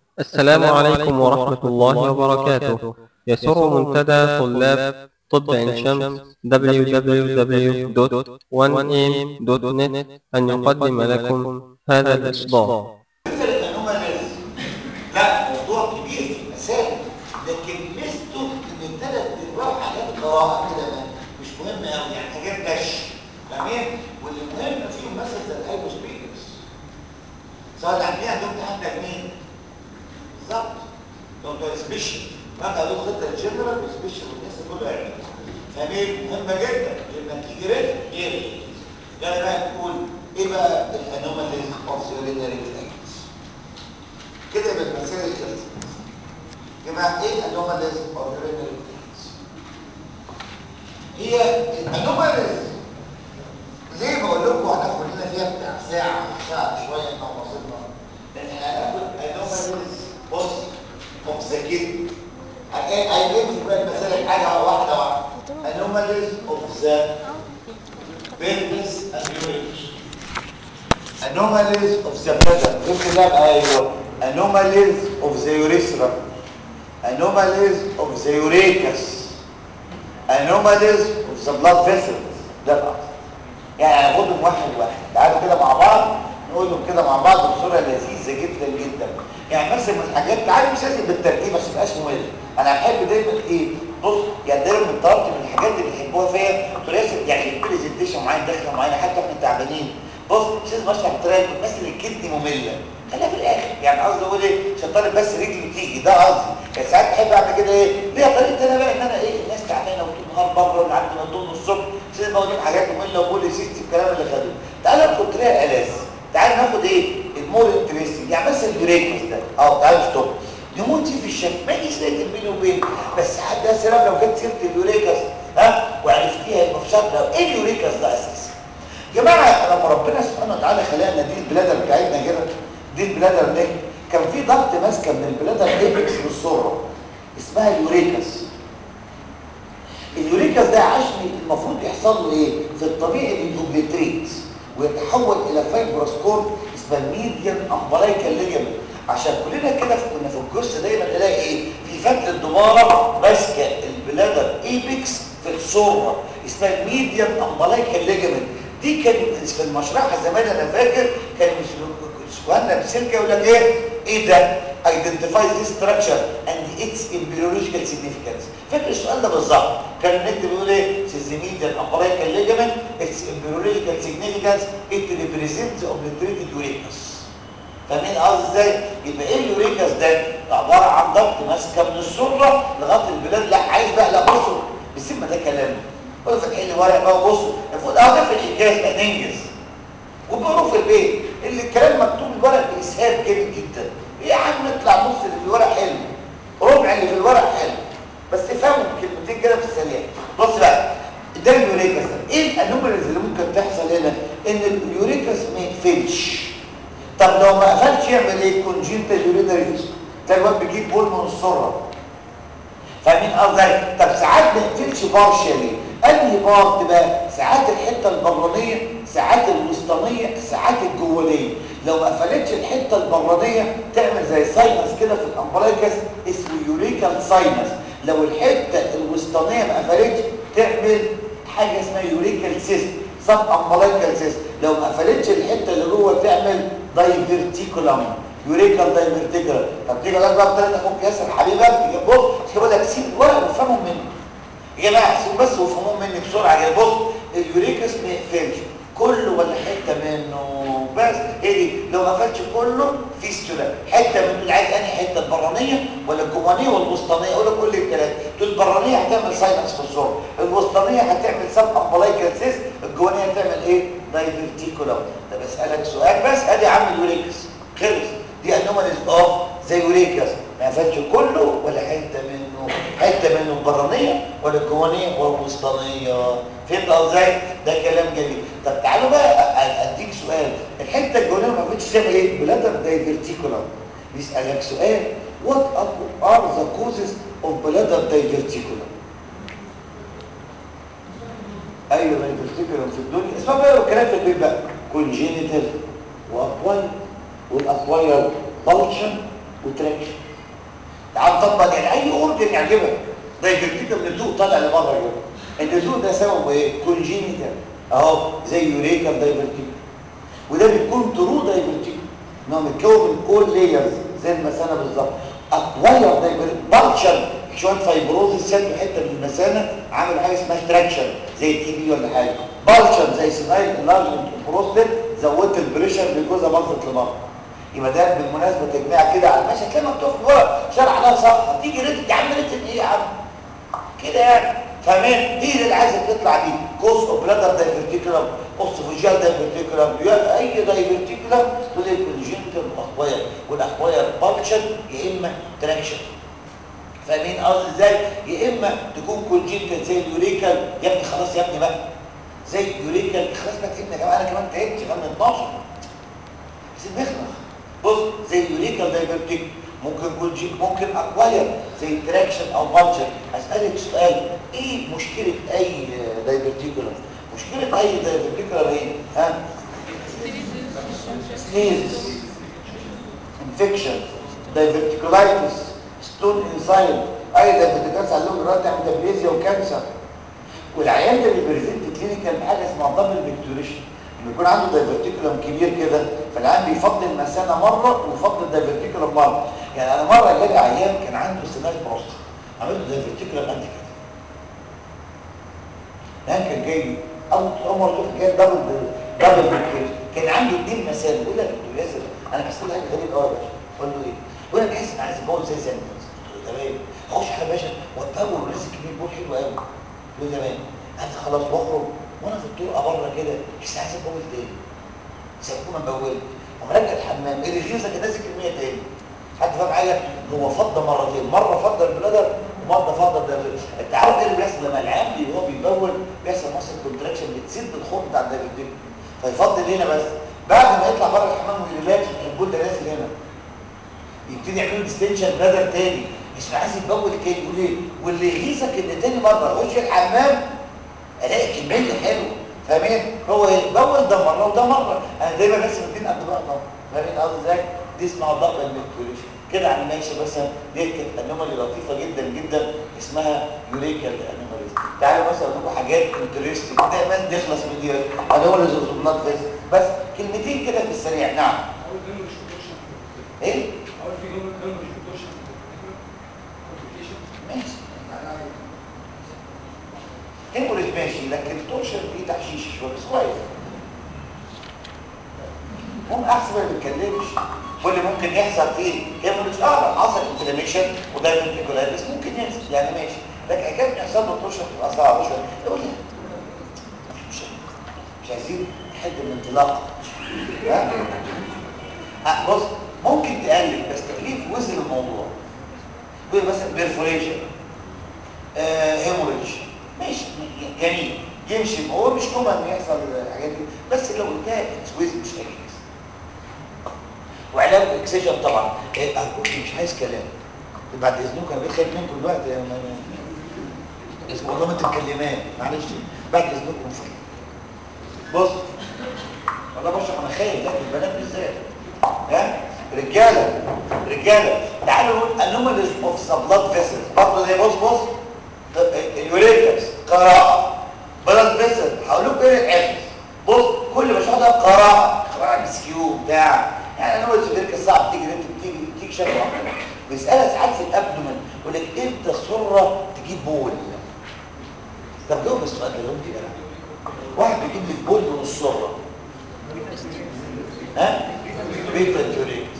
السلام عليكم ورحمة الله وبركاته يسر منتدى طلاب طب عين شمس www.1am.net أن يقدم لكم هذا الإصدار الانوماليز لا موضوع كبير في المسائل لكن ميزته ان الثلاث ارباع حاجات قراءه كده ما- مش مهمه قوي يعني حاجات دش فاهمين واللي مهم فيهم مثلا زي الايبو سبيكرز سواء عندنا عندهم امتحان تجميل بالظبط لو ده سبيشال فانت هتاخد خطه الجنرال والسبيشال والناس كله يعمل فاهمين مهمه جدا لما تيجي ريت غير يعني بقى نقول ايه بقى الانوماليز اوف يورينري فلاكس كده يبقى المسائل خلصت يا جماعه ايه انوماليز اوف يورينري فلاكس هي الانوماليز ليه بقول لكم هناخد لنا فيها بتاع ساعه ساعه شويه احنا وصلنا لان هناخد انوماليز بص اوف ذا كيدني هيمسك بقى المسائل حاجه واحده واحده انوماليز اوف ذا pelvis and urinary anomalies of the bladder ممكن نبقى ايوه anomalies of the urethra anomalies of the urachus anomalies of the blood vessels ده الأصل يعني هناخدهم واحد واحد تعالوا كده مع بعض نقولهم كده مع بعض بصوره لذيذه جدا جدا يعني مثلا من الحاجات تعالوا مش لازم بالترتيب بس ما يبقاش ممل انا بحب دايما ايه بص يعني دايما من طلبتي من الحاجات اللي بيحبوها فيا تراسم يعني برزنتيشن معين دخله معينه حتى احنا تعبانين بص مش لازم اشرح بطريقه مثل الكدني ممله خليها في الاخر يعني قصدي اقول ايه عشان طالب بس رجلي تيجي ده قصدي يعني ساعات بحب اعمل كده ايه ليها طريقه انا بقى ان انا ايه الناس تعبانه وطول النهار بره واللي عندي مندوب الصبح مش لازم اقول لهم حاجات ممله وكل سيستم الكلام اللي خدوه تعالوا ناخد طريقه الاذ تعالوا ناخد ايه المور انترستنج يعني مثلا اليوريكوس ده اه تعالوا ستوب نموت فيه في الشك ما يجيش لقيت بيني وبين بس حد يا سلام لو جت سيره اليوريكاس ها وعرفتيها يبقى في شرط ايه اليوريكاس ده اساسا يا جماعه لما ربنا سبحانه وتعالى خلقنا دي البلادر بتاعتنا كده دي البلادر دي كان في ضغط ماسكه من البلادر ايبكس للسره اسمها اليوريكاس اليوريكاس ده عشان المفروض يحصل له ايه في الطبيعي بيدوبليتريت ويتحول الى فايبروسكور اسمها الميديان امبلايكال ليجمنت عشان كلنا كده في- كنا في الكورس دايما نلاقي ايه في فتله دماره ماسكه البلادر ايبكس في السره اسمها الميديان امبلايكال ليجمنت دي كان في المشرحه زمان انا فاكر كان سؤالنا بسلكه يقول لك ايه ايه ده identify this structure and its embryological significance فاكر السؤال ده بالظبط كان النت بيقول ايه سيزيميديان umbilical ligament its embryological significance it represents obliterated urethus فاهمين قصدي ازاي يبقى ايه اليوريكاس ده عباره عن ضغط ماسكه من السره لغايه البلاد لا عايز بقى لا بصوا بالسمه ده كلام قول فاتحين لي ورق بقى وبصوا المفروض اه ده في الانجاز بقى ننجز وبيقولوا في البيت اللي الكلام مكتوب الورق باسهاب جامد جدا ايه يا عم نطلع نص اللي في الورق حلو ربع اللي في الورق حلو بس افهموا كلمتين كده في السريع بص بقى ده اليوريكاس ده. ايه الانوماليز اللي ممكن تحصل هنا ان اليوريكاس ما يقفلش طب لو ما قفلش يعمل ايه كونجنتال يورينري فيستول تلاقي الواد بيجيب بول من السره فاهمين قصدي طب ساعات ما يقفلش بارشلي انهي بارت بقى ساعات الحته البرانيه ساعات الوسطانيه ساعات الجوانيه لو ما قفلتش الحته البرانيه تعمل زي ساينس كده في الامبلايكس اسمه يوريكال ساينس لو الحته الوسطانيه ما قفلتش تعمل حاجه اسمها يوريكال سيست سب امبلايكال سيست لو ما قفلتش الحته اللي جوه تعمل دايفرتيكولم يوريكال دايفرتيكولم طب تيجي لك بقى بطريقه اخوك ياسر حبيبك بص مش بقول لك سيب الورق وافهمهم منه يا جماعه سيبوا بس وافهموهم مني بسرعه كده بص اليوريكس ما يقفلش كله ولا حته منه بس ايه دي لو ما قفلش كله فيستولا حته منه اللي عايز انهي حته البرانيه ولا الجوانيه والوسطانيه اقول لك كل الكلام دول البرانيه هتعمل ساينس في الزور الوسطانيه هتعمل سب امبلايكال سيس الجوانيه هتعمل ايه دايفرتيكولم طب اسالك سؤال بس ادي يا عم اليوريكس خلص دي انوماليز اوف زي يوريكاس ما قفلش كله ولا حته منه حته منه البرانيه ولا الجوانيه ولا الوسطانيه فهمت ازاي ده كلام جميل طب تعالوا بقى أ- اديك سؤال الحته الجوانيه ما قفلتش تعمل ايه بلادر دايفرتيكولم بيسالك سؤال what are the causes of bladder diverticulum ايوه دايفرتيكولم في الدنيا اسمع بقى الكلام في البيت بقى congenital واكوال والاكواير بلشن وتراكشن تعال نطبق يعني اي اورجن يعجبك دايفرتيكال من الذوق طالع لبره كده الذوق ده سببه ايه كونجينيتال اهو زي يوريكال دايفرتيكال وده بيكون ترو دايفرتيكال ان هو متكون من كل لايرز زي المثانه بالظبط اكواير دايفرتيكال بالشن شويه فايبروزس شدوا حته من المثانه عملوا حاجه اسمها تراكشن زي التي بي ولا حاجه بالشن زي سينايل انلارجمنت بروستات زودت البريشر بجوزها بلطت لبره يبقى ده بالمناسبه تجميع كده على المشهد تلاقي مكتوب في الورق شرح عليها صفحه تيجي ريتن يا عم ريتن ايه يا عم كده يعني فاهمين دي اللي عايزه تطلع دي كوس اوف بلادر دايفرتيكولم اوستوفيجيال دايفرتيكولم يا اي دايفرتيكولم تقول لك كونجنتال اكواير والاكواير بالشن يا اما تراكشن فاهمين قصدي ازاي يا اما تكون كونجنتال زي اليوريكال يا ابني خلاص يا ابني بقى زي اليوريكال خلاص بقى تعبنا يا جماعه انا كمان تعبت كمان من 12 عايزين نخلص بص زي اليوريكال دايفرتيك ممكن كونجي ممكن اكواير زي تراكشن او بالشن اسالك سؤال ايه مشكله اي دايفرتيكولم مشكله اي دايفرتيكولم ايه ها سنيز انفكشن دايفرتيكولايتس ستون انسايد اي دايفرتيكولايتس عندهم دلوقتي ميتابوليزيا وكانسر والعيان ده بيبريزنت كلينيكال بحاجه اسمها دبل فيكتوريشن لما يكون عنده دايفرتيكولم كبير كده فالعيان بيفضل المثانه مره ويفضل الدايفرتيكولم مره يعني انا مره جالي عيان كان عنده استناج بروستات عملت له دايفرتيكولم قد كده العيان كان جاي اول عمر دول جاي دبل دبل فيكتوريشن كان عنده اثنين مثانه بيقول لك يا دكتور ياسر انا بحس ان حاجه غريبه قوي يا باشا قول له ايه؟ بيقول لك بحس ان عايز ابوظ زي زي تمام اخش على باشا واتبول ورزق كبير بول حلو قوي يقول تمام انا خلاص بخرج وانا في الطرقه بره كده بس عايز ابول تاني سيبونا مبول ومرجع الحمام ايه اللي يغيظك نازل كميه تاني حد فاهم حاجه هو فضى مرتين مره فضى البلادر ومره فضى الدبل انت عارف ايه اللي بيحصل لما العيان وهو بيبول بيحصل مصل كونتراكشن بتسد الخط بتاع الدبل فيفضل هنا بس بعد ما يطلع بره الحمام ويريلاكس البول ده نازل هنا يبتدي يعملوا ديستنشن بلادر تاني مش عايز يتبول تاني يقول ايه واللي يغيظك ان تاني مره اخش الحمام الاقي كميه حلوه فاهمين هو يتبول ده مره وده مره انا دايما بس الاثنين قد بعض فاهمين قصدي ازاي دي اسمها ضغط الميكتوريشن كده على ماشي مثلا دي كانت انومالي لطيفه جدا جدا اسمها يوريكال انوماليز تعالوا مثلا نقول حاجات انترستنج دايما نخلص من دي انوماليز وزبنات فيس بس كلمتين كده في السريع نعم اول كلمه مش كوتشن ايه اول في جمله كلمه مش كوتشن ماشي هيموريج ماشي لكن تورشن دي تحشيش شويه بس كويس هم احسن ما بيتكلمش واللي ممكن يحصل فيه هيموريج اه حصل انفلاميشن وده بس ممكن يحصل يعني ماشي لكن حكايه يحصل له تورشن تبقى صعبه شويه يقول لي مش مش عايزين نحد من انطلاقه ها آه، بص ممكن تقلل بس تقليل وزن الموضوع يقول مثلا بيرفوريشن آه هيموريج ماشي جميل يمشي هو مش كومن ان يحصل الحاجات دي بس لو قلتها سويز مش هيجي وعلاج الاكسجين طبعا إيه ارجوك مش عايز كلام بعد اذنكم انا بخاف منكم دلوقتي يعني اسمه والله ما تتكلمان معلش بعد اذنكم فين بص والله بشرح انا خايف لكن البنات بالذات ها رجاله رجاله تعالوا نقول انوماليز اوف سبلات فيسلز برضه زي بص بص اليوريكس قراءه بلاد فيسل هقول لكم ايه الحفظ بص كل ما شرح قراءه قراءه مسكيو بتاع يعني انوماليز في اليوريكس صعب تيجي انت بتيجي بتيجي شكل اكتر بيسالها ساعات في الابدومن يقول لك امتى السره تجيب بول طب جاوب السؤال ده جاوب كده واحد بيجيب لك بول من السره ها بيتا اليوريكس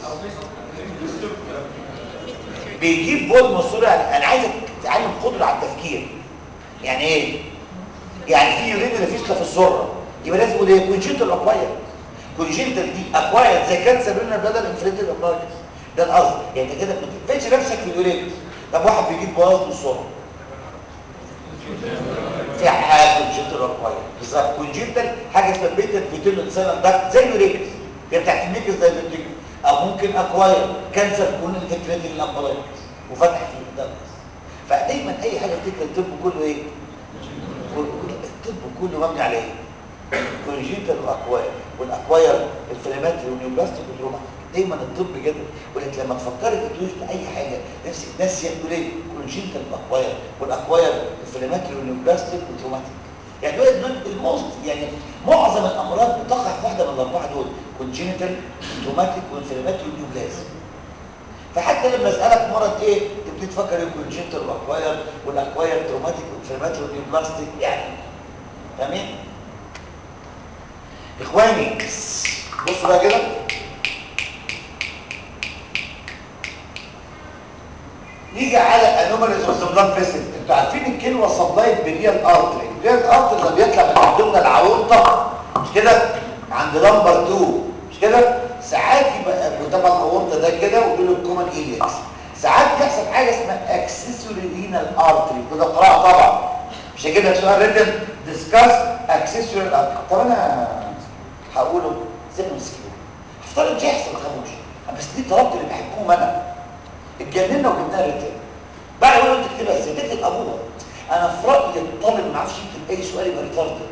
بيجيب بول مصورة يعني انا عايزك تتعلم قدرة على التفكير يعني ايه يعني في يورين اللي فيسكا في السرة يبقى لازم يقول ايه كونجنتال اكواير كونجنتال دي اكواير زي كانسر رينال بدل انفليتد ابراكس ده القصد يعني انت كده ما تقفلش نفسك في اليوريكس طب واحد بيجيب بوظ من السرة في حاجه كونجنتال اكواير بالظبط كونجنتال حاجه اسمها بيتا فيتيلو انسان داكت زي اليوريكس هي بتاعت الميكس زي الفيتيلو او ممكن اكواير كانسر كون الفكرتي الامبلايكس وفتح في ده فدايما اي حاجه تفتكر الطب كله ايه الطب كله مبني على ايه كونجيتال واكواير والاكواير الفلاماتري والنيوبلاستيك والتروما دايما الطب كده يقول لك لما تفكري في توجد اي حاجه نفسك ناس يقول ايه كونجيتال واكواير والاكواير الفلاماتري والنيوبلاستيك والتروماتيك يعني دول دول الموست يعني معظم الامراض بتقع في واحده من الاربعه دول كونجينيتال تروماتيك وانفلاماتري ونيوبلاستيك فحتى لما اسالك مرض ايه تبتدي تفكر ايه كونجنتال واكواير والاكواير تروماتيك وانفلاماتوري ونيوبلاستيك يعني تمام اخواني بصوا بقى كده نيجي على انوماليز اوف ذا بلاد فيسل انتوا عارفين الكلمه سبلايت بريال ارتري الريال ارتري اللي بيطلع من عندنا العورطه مش كده عند لمبر 2 مش كده ساعات يبقى طبعا الاورطه ده كده ودول الكومن ايليكس ساعات يحصل حاجه اسمها اكسسوري رينال ارتري وده قراءه طبعا مش هجيب لك سؤال ريتن ديسكاس اكسسوري ارتري طب انا هقوله زي ما مسكين هفترض مش هيحصل ما تخافوش بس دي طلبت اللي بحبهم انا اتجننا وجبناها ريتن بعد ما قلت تكتبها ازاي تكتب ابوها انا في رايي الطالب ما عرفش يكتب اي سؤال يبقى ريتاردد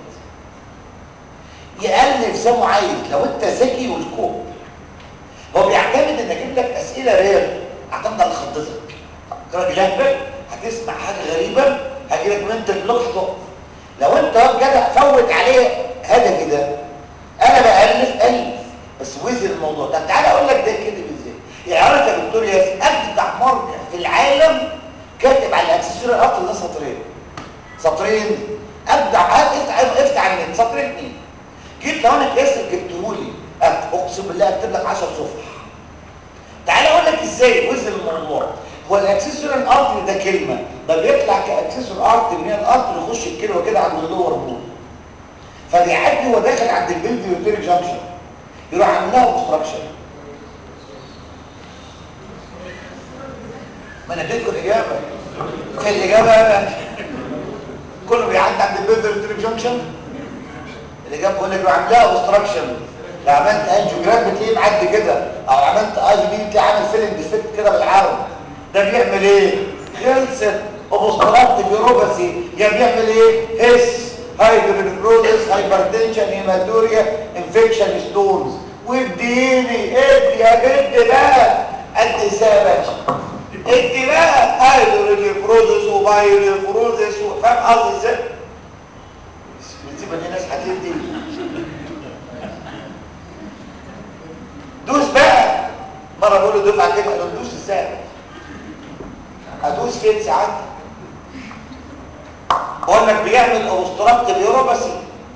يألف زي ما عايز لو انت ذكي والكوب هو بيعتمد ان اجيب لك اسئله رير اعتمد على خطتك راجل اهبل هتسمع حاجه غريبه هاجي لك منت بلوك هتقف لو انت واد جدع فوت عليه هدفي ده انا بالف الف بس وزن الموضوع طب تعالى اقول لك ده كده ازاي يعني عارف يا دكتور ياسر ابدع مرجع في العالم كاتب على الاكسسوار القطر ده سطرين سطرين ابدع افتح افتح على النت سطرين اتنين جيت لو انا كاسر جبتهولي اقسم بالله اكتب لك 10 صفح تعال اقول لك ازاي وزن الموضوع هو الاكسسوار الارتري ده كلمه ده بيطلع كاكسسوار ارتري من الارتري يخش الكلمه كده عند اللور بول فبيعدي وهو داخل عند البلفي يوتيريك جانكشن يروح عامل لها اوبستراكشن ما انا اديتكم الاجابه في الاجابه كله بيعدي عند البلفي يوتيريك جانكشن الاجابه بقول لك لو عاملها اوبستراكشن لو عملت انجيوجرام بتلاقيه معدي كده او عملت اي بي بتلاقي عامل فيلم ديفكت كده بالعرض ده بيعمل ايه خلصت اوبستراكتيف يوروباثي يا بيعمل ايه هس هايدروفروزس هايبرتنشن هيماتوريا انفكشن ستونز واديني ادي يا جد بقى قد ازاي يا باشا ادي بقى هايدروفروزس وبايروفروزس فاهم قصدي ازاي بتسيب ان الناس هتدي دوس بقى مره بقول له دفعه كده قالوا دوس ازاي ادوس فين ساعات بقول لك بيعمل اوبستراكت اليوروباسي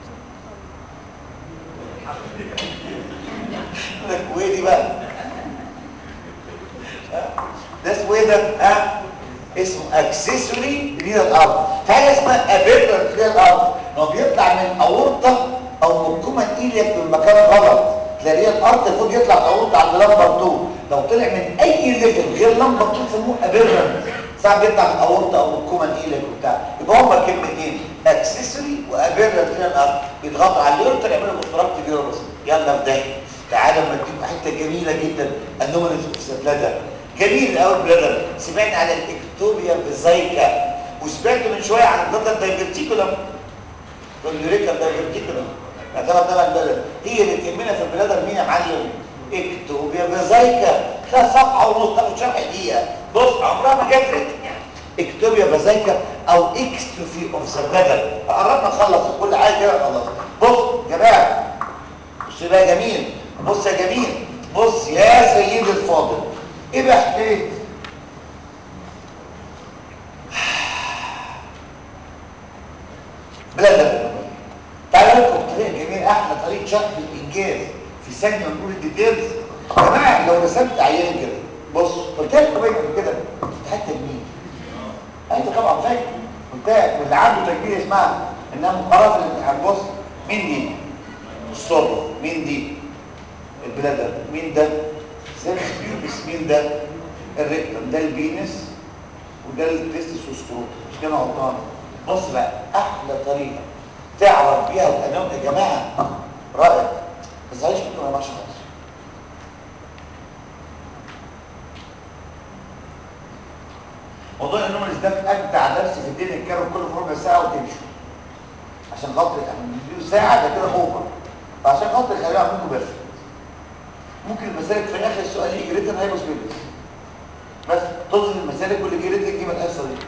لك وايه دي بقى ده اسمه ايه ده ها اسمه اكسسوري ريال ارت حاجه اسمها ابيرنت ريال ارت هو بيطلع من اورطه او من كومن ايليك من مكان غلط تلاقيه الارض المفروض يطلع الاورطه عند لمبر 2 لو طلع من اي ليفل غير لمبر 2 يسموه ابيرنت ساعات بيطلع من الاورطه او من كومن ايليك وبتاع يبقى هما كلمتين اكسسوري وابيرنت ريال ارت بيضغطوا على اليورتا يعملوا اوبستراكت فيروس يلا في ده تعالى اما اديك حته جميله جدا انوماليز اوف بلادر جميل قوي بلادر سمعت على الاكتوبيا فيزايكا وسمعت من شويه عن البلادر دايفرتيكولم واليوريكا دايفرتيكولم يعتبر تبع البلد هي اللي تهمنا في البلاد مين يا معلم اكتوبيا فيزايكا ده صفحه ونص تاخد شرح دقيقه بص عمرها ما جت ريتم اكتوبيا فيزايكا او اكستوفي اوف ذا بلادر قربنا نخلص كل حاجه كده خلاص بص يا جماعه بص بقى جميل بص يا جميل بص يا سيدي الفاضل ايه بقى حكايه بلادر تعالى لكم طريقه جميله احلى طريقه شرح الانجاز في ثانيه ونقول الديتيلز يا جماعه لو رسمت عيان كده بص قلت لكم ايه قبل كده حته مين انت طبعا فاكر قلت لك واللي عنده تجميل اسمها انها مقارنه في الامتحان بص مين دي الصبر مين دي البلادر مين ده سيرفس بيوبس مين ده الريكتم ده البينس وده التستس والسكروت مش كده غلطان بص بقى احلى طريقه تعرف بيها الانام يا جماعه رائع ما تزعلش منكم يا ماشي خالص موضوع الانوماليز ده اجدع درس في الدنيا الكلام كله في ربع ساعه وتمشوا عشان خاطر نديله ساعه ده كده اوفر فعشان خاطر خلينا اعمل بس ممكن المسالك في اخر السؤال يجي ريتن هايبوسبيدس بس تظهر المسالك واللي جه ريتن يجيب الحصه دي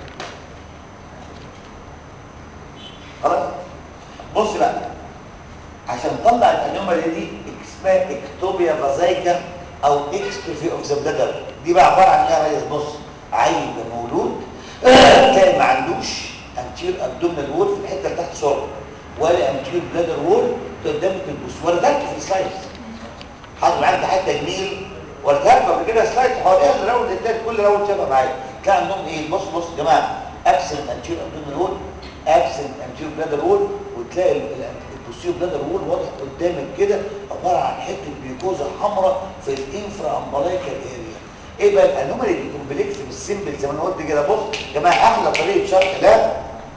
خلاص بص بقى عشان نطلع الانومالي دي اسمها اكتوبيا فازايكا او اكستروفي اوف ذا بلادر دي بقى عباره عن ايه يا ريس بص عيل مولود تلاقي ما عندوش انتير ابدومينال وول في الحته اللي تحت صوره ولا انتير بلادر وول قدامك البوس وردك في السلايد حاضر عندي حته جميل وردك قبل كده سلايد حواليها الراوند التاني كل راوند شافها معايا تلاقي عندهم ايه بص بص يا جماعه ابسنت انتير ابدومينال وول ابسنت انتير بلادر وول وتلاقي البوستير بلادر وول واضح قدامك كده عباره عن حته جلوكوزا حمراء في الانفرا امبلايكال اريا ايه بقى الانومالي دي كومبلكس بالسيمبل زي ما انا قلت كده بص يا جماعه احلى طريقه شرح لا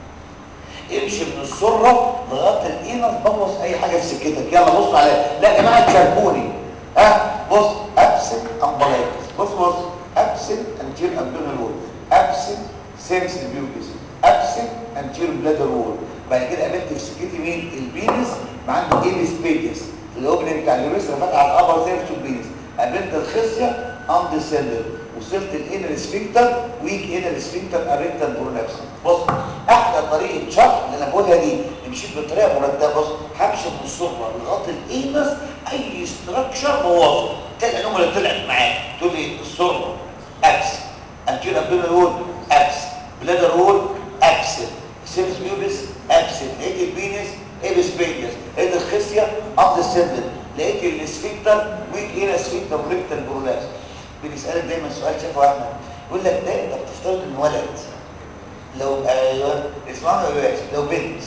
امشي من السره لغايه الانس بوظ اي حاجه في سكتك يلا بص عليا لا يا جماعه تشاركوني ها بص ابسنت امبلايكس بص بص ابسنت انتير ابدومينال وول ابسنت سيمس بيوبيس ابسنت انتير بلادر وول بعد كده قابلت في سكتي مين البينس ما عنده ايبس بيتس الاوبننج بتاع اليوريثرا فاتح على الابر سيرفس البينس قابلت الخصيه اندسندر وصلت الانر سفنكتر ويك انر سفنكتر اريكتال برونكس بص احلى طريقه شرح اللي انا بقولها دي مشيت بطريقه مرتبه بص همشي من السره لغايه الانس اي ستراكشر بوظه تلاقي الانومه اللي طلعت معاك تقول لي السره ابس انتير ابدومينال وول ابس بلادر وول ابسنت سيرفس بيوبس ابسنت لقيت البينس ايبس بينس لقيت الخصيه اندسندر لقيت السفنكتر ويك هنا سفنكتر ريكتال برونكس بنسالك دايما سؤال شافه احمد يقول لك ده انت بتفترض ان ولد لو ايوه اسمعوا يا باشا لو بنت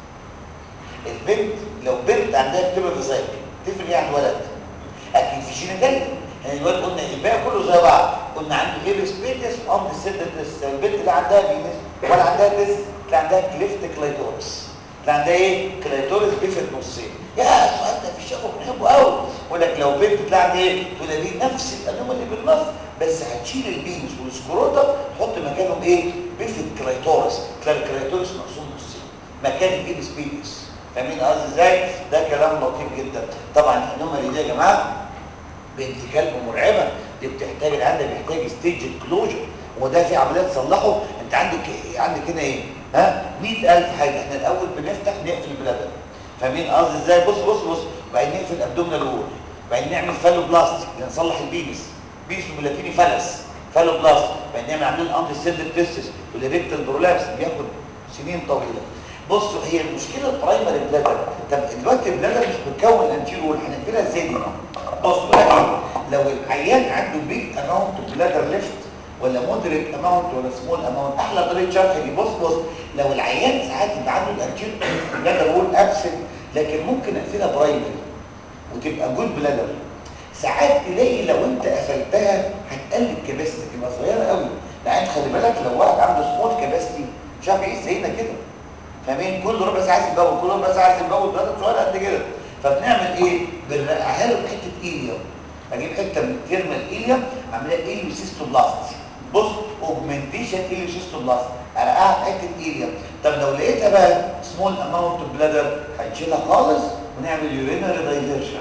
البنت لو بنت عندها اكتوبر فيزايك تفرق ايه عن ولد اكيد في جينيتاليا يعني الولد قلنا الباقي كله زي بعض قلنا عنده ايبس بيتس اون ديسندنت البنت اللي عندها بينس ولا عندها ديس اللي عندها كليفت كلايتورس اللي عندها ايه كلايتورس بيفت نصين يا السؤال ده في الشفا بنحبه قوي يقول لك لو بنت طلع عندها ايه تقول لها دي نفس الانومه اللي بالنص بس هتشيل البينس والسكروتا تحط مكانهم ايه بيفت كلايتورس تلاقي الكلايتورس مقسوم نصين مكان الايبس بيتس فاهمين قصدي ازاي ده كلام لطيف جدا طبعا الانومه دي يا جماعه بنت كلب مرعبه دي بتحتاج عندك بيحتاج ستيج كلوجر وده في عمليات تصلحه انت عندك عندك هنا ايه ها 100000 حاجه احنا الاول بنفتح نقفل البلادر فاهمين قصدي ازاي بص بص بص وبعدين نقفل الابدومينال وول وبعدين نعمل فالو بلاستيك نصلح البيبس بيبس باللاتيني فلس فالو بلاستيك وبعدين نعمل عاملين اندر سيلد تيستس والريكتال برولابس بياخد سنين طويله بصوا هي المشكله البرايمري بلادر طب دلوقتي البلادر مش بتكون انتيرو وول هنقفلها ازاي دي بصوا لكن لو العيان عنده بيج اماونت بلادر ليفت ولا مودريت اماونت ولا سمول اماونت احلى طريقه شرح دي بص بص لو العيان ساعات يبقى عنده الانتيرو بلادر وول ابسنت لكن ممكن اقفلها برايمري وتبقى جود بلادر ساعات تلاقي لو انت قفلتها هتقلل كباستي تبقى صغيره قوي لان خلي بالك لو واحد عنده سمول كباستي مش عارف ايه زينا كده فاهمين كل ربع ساعه عايز يتجوز كل ربع ساعه عايز يتجوز بلد صغير قد كده فبنعمل ايه بنرقعها له بحته ايليوم اجيب حته من التيرمال ايليوم اعملها ايليوسيستوبلاست بص اوجمنتيشن ايليوسيستوبلاست ارقعها بحته ايليوم طب لو لقيتها بقى سمول اماونت بلادر هنشيلها خالص ونعمل يورينري دايفرشن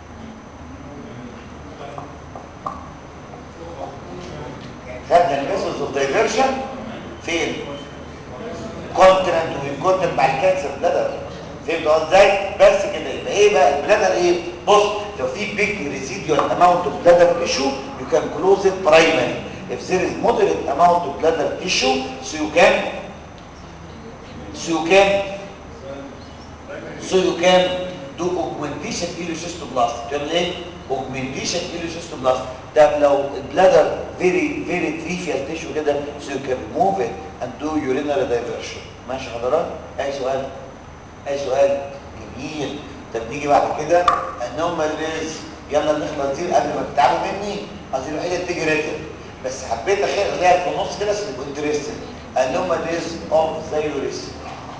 خدنا الميثودز اوف دايفرشن فين كونتنت والكونتنت مع الكانسر بلادر فهمت ازاي بس كده يبقى ايه بقى البلادر ايه بص لو في بيج ريزيديوال اماونت اوف بلادر تيشو يو كان كلوز ات برايمري if there is moderate amount of bladder tissue so you can so you can so you can do augmentation ileocystoblast تعمل ايه augmentation ileocystoblast ده لو البلادر very very trivial tissue كده so you can remove it and do urinary diversion ماشي حضرات اي سؤال اي سؤال جميل طب نيجي بعد كده anomalies يلا نخلص دي قبل ما تتعبوا مني عايزين الوحيده تيجي ريتم بس حبيت اخير الاقيها في النص كده عشان يبقوا انترستنج anomalies of the urethra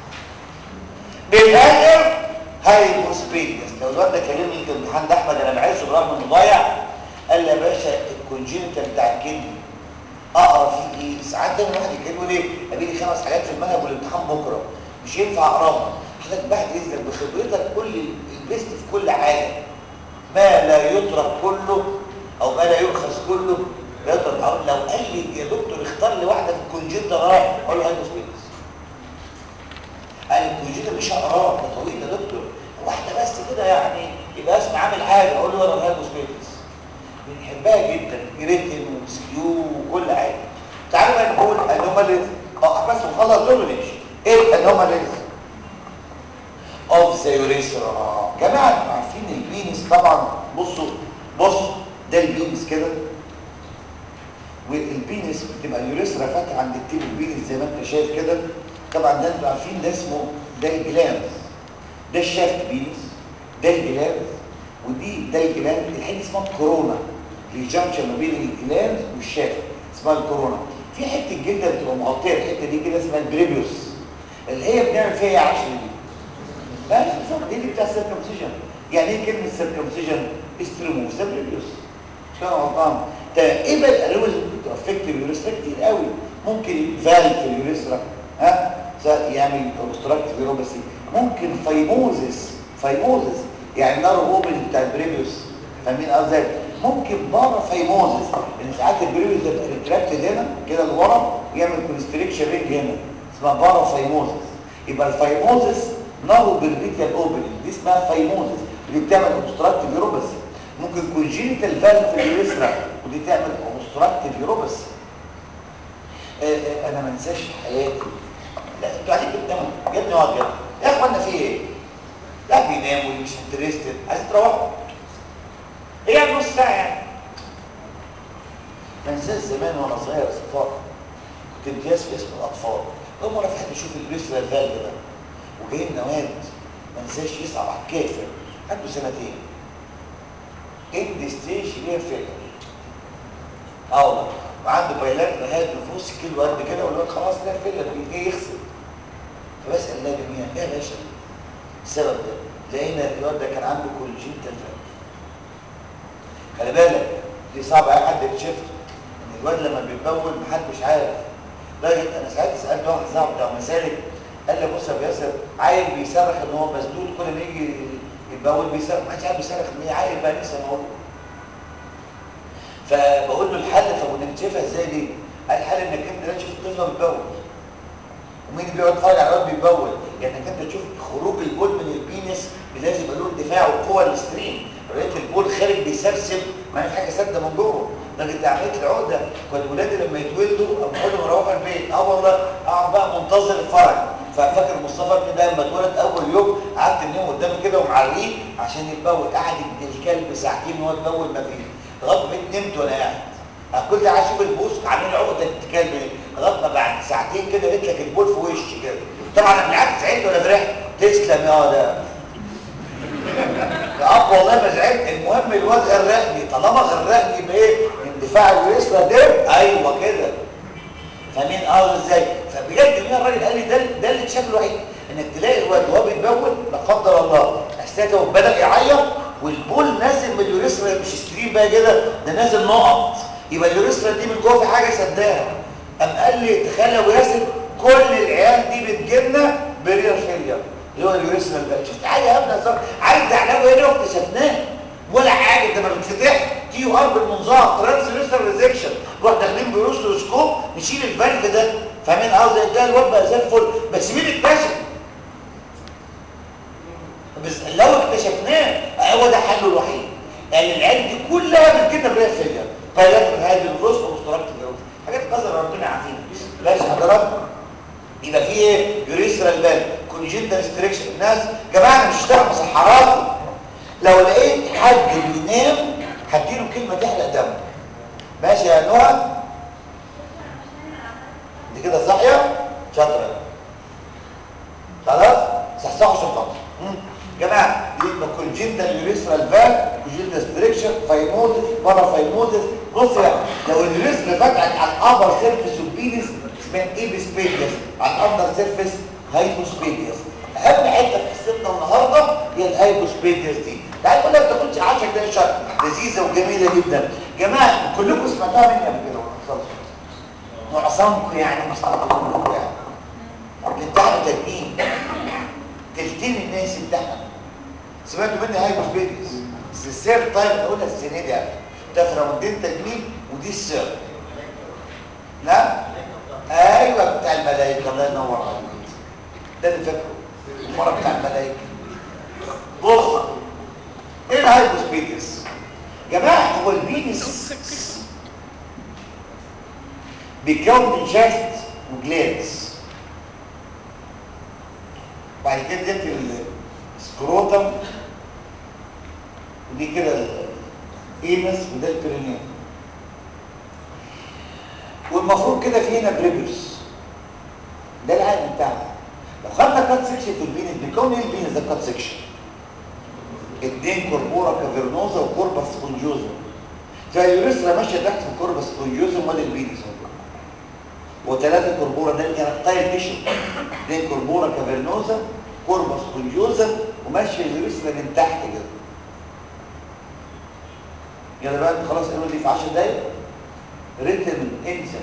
بالاخر هايبوسبيديس لو الواد ده كلمني في الامتحان ده احمد انا بعزه برغم انه ضايع قال لي يا باشا الكونجينيتال بتاع الكدني اقرا فيه ايه ساعات دايما الواحد يكلمه ليه قابلني خمس حاجات في المنهج والامتحان بكره مش ينفع اقراهم حضرتك بعد اذنك بخبرتك كل البست في كل حاجه ما لا يترك كله او ما لا يؤخذ كله لا يترك أو لو قال لي يا دكتور اختار لي واحده في الكونجنتا رايح اقول له هايبوسبيدس قال الكونجنتا مش هقراه ده طويل يا دكتور واحده بس كده يعني يبقى اسمع عامل حاجه اقول له انا الهايبوسبيدس بنحبها جدا جريتن وسكيو وكل حاجه تعالوا بقى نقول انوماليز اه بس نخلص دول ونمشي ايه انوماليز اوف ذا يوريثرا جماعه انتوا عارفين البينس طبعا بصوا بص ده البينس كده والبينس بتبقى اليوريثرا فاتحه عند التيب البينس زي ما انت شايف كده طبعا ده انتوا عارفين ده اسمه ده الجلاند ده الشافت بينس ده الجلاند ودي ده الجلاند الحته اسمها كورونا اللي جانكشن ما بين الجلاند والشافت اسمها الكورونا في حته جلده بتبقى مغطيه الحته دي كده اسمها البريبيوس اللي هي بنعمل فيها ايه عشر دي بس بالظبط دي اللي بتاع السيركمسيجن يعني ايه كلمه سيركمسيجن استريموس ده بريبيوس مش كده غلطان طيب ايه بقى الالوان اللي ممكن تافكت اليوريثرا كتير قوي ممكن فالف في اليوريثرا ها سواء يعمل اوبستراكت فيروباسي ممكن فايموزس فايموزس يعني نار اوبن بتاع البريبيوس فاهمين قصدي ممكن بارا فايموزس ان ساعات البريبيوس ده بيبقى ريتراكتد هنا كده لورا ويعمل كونستريكشن رينج هنا اسمها بارا فايموزس يبقى الفايموزس نارو بالريتيال اوبن دي اسمها فايموزس اللي بتعمل اوبستراكت فيروباسي ممكن كونجينيتال فالف في اليوريثرا ودي تعمل اوبستراكت فيروباسي انا ما انساش في حياتي لا انتوا قاعدين بتناموا يا ابني اقعد يا ابني يا اخوانا في ايه لا بيناموا مش انترستد عايزين تروحوا ايه يعني نص ساعه يعني ما انساش زمان وانا صغير يا صفاء كنت امتياز في اسم الاطفال اول مره في حد يشوف اليوريثرا الفالف ده وجاي لنا واد ما انساش يصعب على الكافر عنده سنتين اند ستيج ليه فيلر اه والله وعنده بايلات نهايه نفوس كيلو قد كده والواد خلاص ليه فيلر بيجي يغسل فبسال الله جميعا ايه يا باشا السبب ده لقينا الواد ده كان عنده كولجين تلفات خلي بالك دي صعبه اي حد يكتشفها ان الواد لما بيتبول محدش عارف لدرجه انا ساعتها سالت واحد صاحبي بتاع مسالك قال لي بص يا ياسر عيل بيصرخ ان هو مسدود كل ما يجي يتبول بيصرخ ما حدش عارف بيصرخ ان عيل بقى لسه مولود فبقول له الحل فكنا بنكتشفها ازاي دي؟ قال الحل انك انت لا تشوف الطفل بيتبول ومين بيقعد يتفرج على الواد بيتبول يعني انك انت تشوف خروج البول من البينس لازم يبقى له اندفاع وقوه الاستريم لو لقيت البول خارج بيسرسب ما في حاجه سادة من جوه لكن دي عمليه العقده كان ولادي لما يتولدوا ابقى اقول لهم روحوا البيت اه والله اقعد بقى منتظر الفرج ففاكر مصطفى ابني ده لما اتولد اول يوم قعدت منهم قدامي كده ومعريه عشان يتبول قعد ابن الكلب ساعتين وهو يتبول ما فيه لغايه ما نمت وانا قاعد كنت عايز اشوف البوس عاملين عقده الكلب دي لغايه ما بعد ساعتين كده لقيت لك البول في وشي كده طبعا انا بالعكس زعلت ولا فرحت تسلم يا ده يا اب والله ما زعلت المهم الواد غرقني طالما غرقني بايه اندفاع اليوريثرا ده ايوه كده فاهمين اه ازاي فبجد مين الراجل قال لي ده ده اللي اتشاف الوحيد انك تلاقي الواد وهو بيتبول لا قدر الله احساسه بدا يعيط والبول نازل من اليوريثرا مش ستريم بقى كده ده نازل نقط يبقى اليوريثرا دي من جوه في حاجه سداها قام قال لي تخيل يا ابو ياسر كل العيال دي بتجيلنا برير فيلير اللي هو اليوريثرا ده شفت حاجه يا ابني صار عارف ده علاجه ايه واكتشفناه ولا حاجه انت ما بتفتح تي يو ار بالمنظار ترانس يوريثرا ريزكشن نروح داخلين بروستوسكوب نشيل الفالف ده فاهمين قصدي ده الواد بقى زي الفل بس مين اكتشف بس لو اكتشفناه هو ده حله الوحيد يعني العيال دي كلها بتجينا برير فيلير بايلات من هذه الرزق ومستراكت الجوز حاجات قذر ربنا عافينا بلاش حضرات يبقى في ايه يوريثرا البال كونجنتال ستريكشن الناس جماعه انا مش هشتغل مسحرات لو لقيت حد بينام هديله كلمه تحرق دمه ماشي يا نهى دي كده صاحيه شاطره خلاص صحصحوا عشان خاطر جماعه يبقى كونجنتال يوريثرال فال كونجنتال ستريكشن فايموزس بارا فايموزس بص بقى لو اليوريثرا فتحت على الابر سيرفيس اوبينس اسمها ايبسبيديس على الاندر سيرفيس هايبوسبيديس اهم حته في قصتنا النهارده هي الهايبوسبيديس دي تعال نقول لك ما تاخدش 10 دقايق شهر لذيذه وجميله جدا جماعه كلكم سمعتوها مني قبل كده ولا معظمكم يعني مش كلكم يعني الامتحان تجميل كتير من الناس امتحنوا سمعتوا مني هايبوسبيديس بس السير تايم نقولها السنه دي يعني ده فراوندين تجميل ودي السير نعم ايوه بتاع الملائكه الله ينور عليك ده اللي فاكره المره بتاع الملائكه بص ايه الهايبوسبيديس جماعه هو البينس بيتكون من شاست وجلانس بعد كده ديت السكروتم ودي كده الاينس وده البرينيوم والمفروض كده في هنا بريبيوس ده العقل بتاعنا لو خدنا كات سكشن في البينس بيكون ايه البينس ده كات سكشن اتنين كوربورا كافيرنوزا وكوربا سبونجوزا فاليوريثرا ماشيه تحت في الكوربا سبونجوزا وادي البينس وثلاثه كوربورا ده الاركتايل تيشو اتنين كوربورا كافيرنوزا كوربا سبونجوزا وماشيه اليوريثرا من تحت كده يلا بقى انت خلاص قالوا لي في 10 دقايق ريتم انسى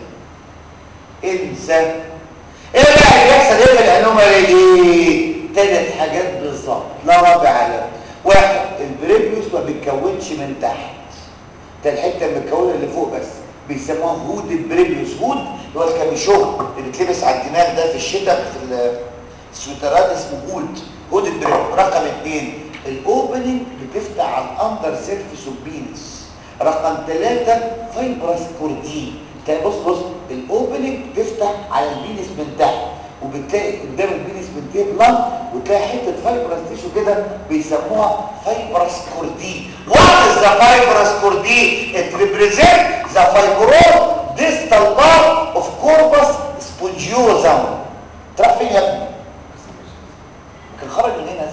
انسى ايه بقى اللي بيحصل ايه في الانومالي دي ثلاث حاجات بالظبط لا رابع على واحد البريبيوس ما بيتكونش من تحت ده الحته المتكونه اللي فوق بس بيسموها هود البريبيوس هود اللي هو الكابيشون اللي بيتلبس على الدماغ ده في الشتاء في السويترات اسمه هود هود البريبيوس رقم اثنين الاوبننج بتفتح على الاندر سيرفيس اوف بينس رقم ثلاثة فايبرس كوردين بص بص الاوبننج تفتح على البينس من تحت وبتلاقي قدام البينس من تيب لان وتلاقي حته فايبرس تيشو كده بيسموها فايبرس كوردين وات از ذا فايبرس كوردين ات ريبريزنت ذا فايبرول ديستال بارت اوف كوربس سبونجيوزم تروح فين يا ابني كان خرج من هنا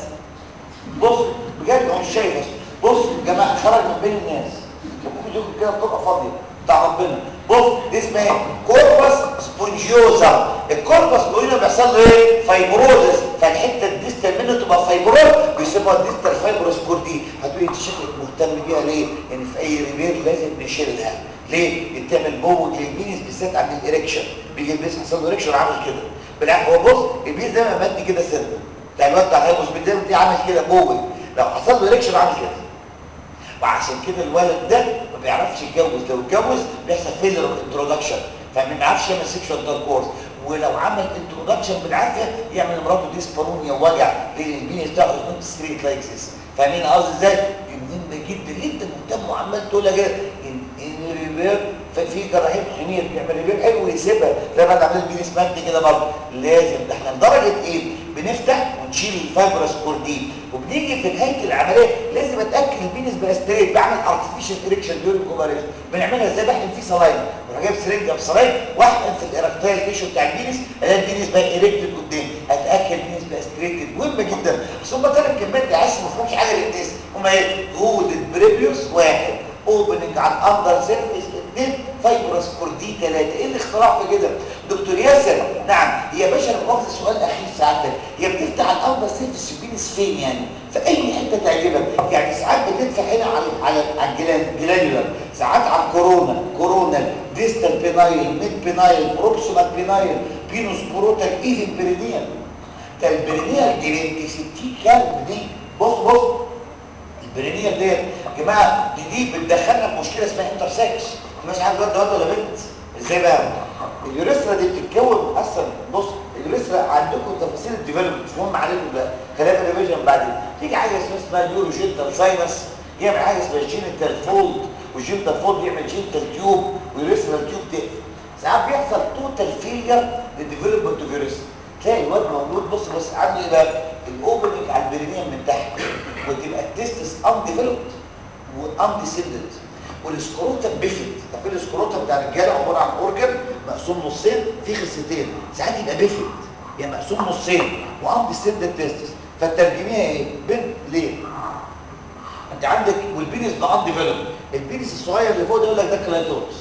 بص بجد هو مش شايف بس بص يا جماعه خرج من بين الناس ممكن يجوا كده بتبقى فاضيه بتاع ربنا بص دي اسمها ايه كوربس سبونجيوزا الكوربس سبونجيوزا بيحصل له ايه فايبروزس فالحته الديستال منه تبقى فايبروز بيسموها الديستال فايبروس كوردي هتقولي انت شكلك مهتم بيها ليه يعني في اي ريبير لازم نشيلها ليه بتعمل بوج للبينس بالذات عند الاريكشن بيجي البيس حصل له اريكشن عامل كده بالعكس هو بص البيس ده مادي كده سر بتاع الواد بتاع الهايبوس دي عامل كده بوج لو حصل له اريكشن عامل كده وعشان كده الولد ده ما بيعرفش يتجوز لو اتجوز بيحصل فيلر اوف انترودكشن فما بيعرفش يعمل سيكشوال انتركورس ولو عمل انترودكشن بالعافيه يعمل لمراته ديسبارونيا ووجع لان البينس بتاعه از نوت ستريت لايك ذس فاهمين قصدي ازاي؟ دي مهمه جدا انت مهتم وعمال تقول لها كده ان ان ريبير في جراحين حمير بيعمل ريبير حلو ويسيبها زي ما انا عملت بينس مادي كده برضه لازم ده احنا لدرجه ايه؟ بنفتح ونشيل الفايبرس كوردين وبنيجي في نهايه العمليه لازم اتاكد البينس بقى ستريت بعمل ارتفيشال اريكشن ديورنج اوبريشن بنعملها ازاي بحقن فيه صلاين بروح جايب سرنجه بصلاين واحقن في الايركتايل تيشو بتاع البينس الاقي البينس بقى اريكتد قدام اتاكد البينس بقى ستريت مهمه جدا بس هم ثلاث كلمات دي عايز ما فيهمش حاجه للناس هم ايه هود بريبيوس واحد اوبننج على الاندر سيرفيس اثنين فايبرس كوردي ثلاثه ايه الاختراع في كده دكتور ياسر نعم هي يا باشا انا سؤال اخير سعادتك هي بتفتح على الاندر سيرفيس البينس فين يعني في اي حته تعجبك يعني ساعات بتدفع هنا على على على الجلانيولار ساعات على الكورونا كورونال ديستال بينايل ميد بينايل بروكسيمال بينايل بينوس بروتال ايفن برينيال ده البرينيال دي بنت 60 كلب دي بص بص البرينيال ديت يا جماعه دي دي بتدخلنا في مشكله اسمها انترسكس مش عارف الواد ده ولا بنت ازاي بقى اليوريثرا دي بتتكون اصلا بص اليوريثرا عندكم تفاصيل الديفلوبمنت مش مهم عليكم ده خلينا ريفيجن بعدين تيجي حاجه اسمها اسمها اليوروجينتال ساينس يعمل حاجه اسمها جينيتال فولد والجينيتال فولد يعمل جينيتال تيوب ويوريثرا تيوب تقفل ساعات بيحصل توتال فيلير للديفلوبمنت اوف يوريثرا تلاقي الواد مولود بص بص عنده ايه بقى الاوبننج على البرينيوم من تحت وتبقى التستس ان ديفلوبد وان ديسندد والسكروتا بيفت طب السكروتا بتاع الرجاله عباره عن اورجن مقسوم نصين في خصيتين ساعات يبقى بيفت يعني مقسوم نصين وان ديسندد تستس فالترجميه ايه بنت ليه انت عندك والبينس ده ان ديفلوبد البينس الصغير اللي فوق ده يقول لك ده كلايتورس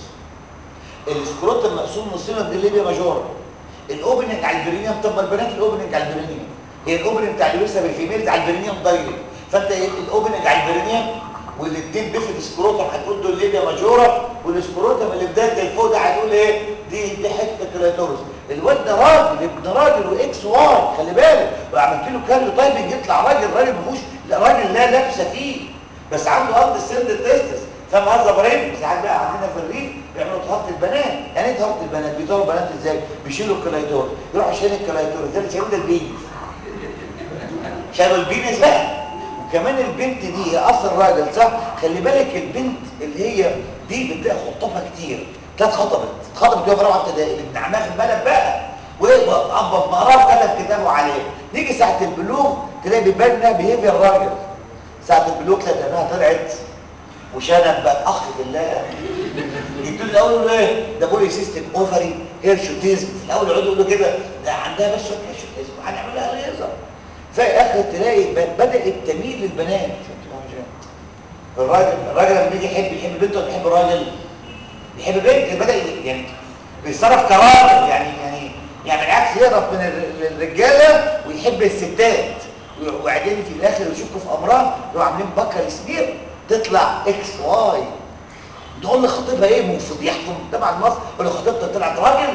السكروتا المقسوم نصين ده الليبيا ماجورا الاوبننج على البرينيوم طب ما البنات الاوبننج على البرينيوم هي الاوبننج بتاع اليوسف بالفيميلز على البرينيوم دايركت فانت الاوبننج على البرينيوم والاثنين بيفت سكروتم هتقول دول ليبيا ماجورا والسكروتم اللي بدايه الفوق ده هتقول ايه دي دي حته كلاتورس الواد ده راجل ابن راجل واكس واي خلي بالك عملت له كاريو تايبنج يطلع راجل راجل ما فيهوش لا راجل لا لابسه فيه بس عنده ارض السند تيستس فاهم هذا ابراهيم ساعات بقى عندنا في الريف بيعملوا طهاره البنات يعني ايه طهاره البنات بيطهروا البنات ازاي بيشيلوا الكلايتور يروحوا شايلين الكلايتور ازاي اللي شايلين ده البينس شايلوا البينس بقى وكمان البنت دي هي اصلا راجل صح خلي بالك البنت اللي هي دي بتلاقي خطوبها كتير تلاقي اتخطبت اتخطبت وهي في رابعه ابتدائي بنت عمها في البلد بقى وابا مقراه كتب كتابه عليه نيجي ساعه البلوغ تلاقي بيبان انها بيهيفير راجل ساعه البلوغ تلاقي انها طلعت وشنب بقى اخ بالله يدوا الاول يقولوا ايه ده بولي سيستم اوفري هيرشوتيزم في الاول يقعدوا يقولوا كده ده عندها بس شويه هيرشوتيزم هنعمل لها ليزر في اخر تلاقي ب- بدات تميل للبنات الراجل الراجل لما بيجي يحب يحب البنت ولا بيحب الراجل بيحب البنت بدا ي- يعني بيتصرف كراجل يعني يعني يعني بالعكس يقرب من الر- الرجاله ويحب الستات و- وبعدين في الاخر يشكوا في امرها يبقوا عاملين بكر سمير تطلع اكس واي تقول لخطيبها ايه من فضيحه في المجتمع المصري يقول لخطيبتها طلعت راجل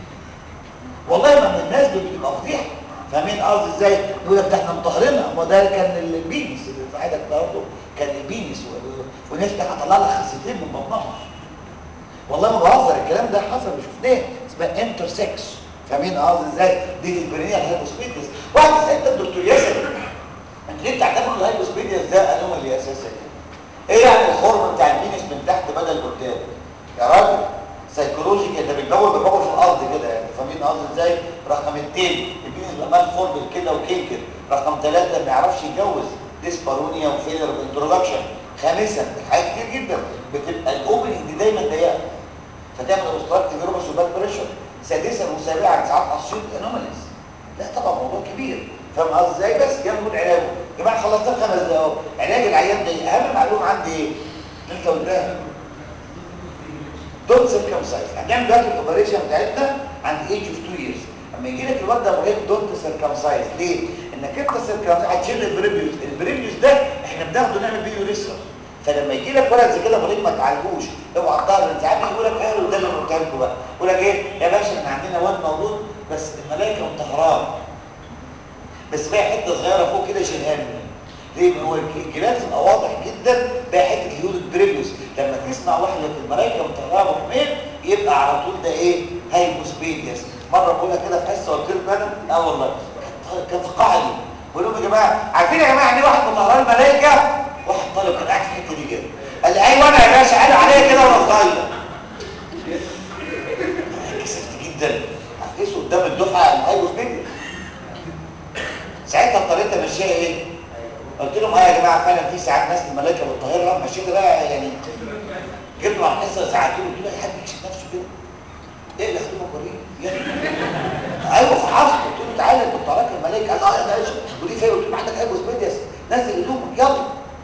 والله ما من الناس بتبقى فضيحه فاهمين قصدي ازاي يقول لك ده احنا مطهرينها ما ده كان البينس اللي في عيدك برضه كان البينس و- ونفتح هطلع لك خصيتين من بطنها والله ما بهزر الكلام ده حصل وشفناه اسمها انتر سكس فاهمين قصدي ازاي دي البرينيه الهايبوسبيديس واحد سالت الدكتور ياسر انت ليه بتعتبر الهايبوسبيديس ده انومالي اساسا ايه يعني الخرم بتاع البينس من تحت بدل قدام يا راجل سيكولوجيكال ده بيتبول بيتبول في الارض كده يعني فاهمين قصدي ازاي رقم اثنين البينس بيبقى مال فورم كده وكينكر رقم ثلاثه ما يعرفش يتجوز ديسبارونيا وفيلر انترودكشن خامسا حاجات كتير جدا بتبقى الاوبننج دي دايما ضيقه فتعمل اوبستراكتيف روبس وباك بريشر سادسا وسابعا ساعات اسيوط انوماليز لا طبعا موضوع كبير فاهم قصدي ازاي بس يلا نقول علاجه يا جماعه خلصنا خمس دقايق اهو علاج العيان ده اهم معلومه عندي ايه اللي انت قلتها دونت سيركمسايز هنعمل دلوقتي الاوبريشن بتاعتنا عند ايج اوف 2 ييرز اما يجي لك الواد ده مهم دونت سيركمسايز ليه؟ انك انت سيركمسايز هتشيل البريبيوس البريبيوس ده احنا بناخده نعمل بيه يوريثرا فلما يجي لك ولد زي كده مريض ما تعالجوش اوعى تضطر انت عارف يقول لك ايه وده اللي قلتها لكم بقى يقول لك ايه يا باشا احنا عندنا واد مولود بس الملائكه مطهراه بس بقى حته صغيره فوق كده شيلها لي ليه هو الجلاس يبقى واضح جدا بقى حته الهيود البريبيوس لما تسمع واحد لك الملائكه مطهراه محمد يبقى على طول ده ايه هايبوسبيديس مره بقولها كده في حصه قلت لكم انا اه والله كانت- كانت في قاعه دي بقول لهم يا جماعه عارفين يا جماعه يعني إيه واحد مطهراه الملائكه واحد طالب كان قاعد في الحته دي كده قال لي ايوه انا يا باشا قال عليا كده وانا صغير كسفت جدا عكسه قدام الدفعه الهايبوسبيديس ساعتها اضطريت امشيها ايه قلت لهم اه يا جماعه فعلا في ساعات ناس الملائكه بتطهرها مشيت بقى يعني جبت مع الحصه ساعات قلت له اي حد يكشف نفسه كده ايه اللي خدوه قريب ايوه في حفظ قلت له تعالى انت بتعرف الملائكه قال اه يا باشا ودي فيا قلت له عندك هايبوسبيديس نزل هدومك يلا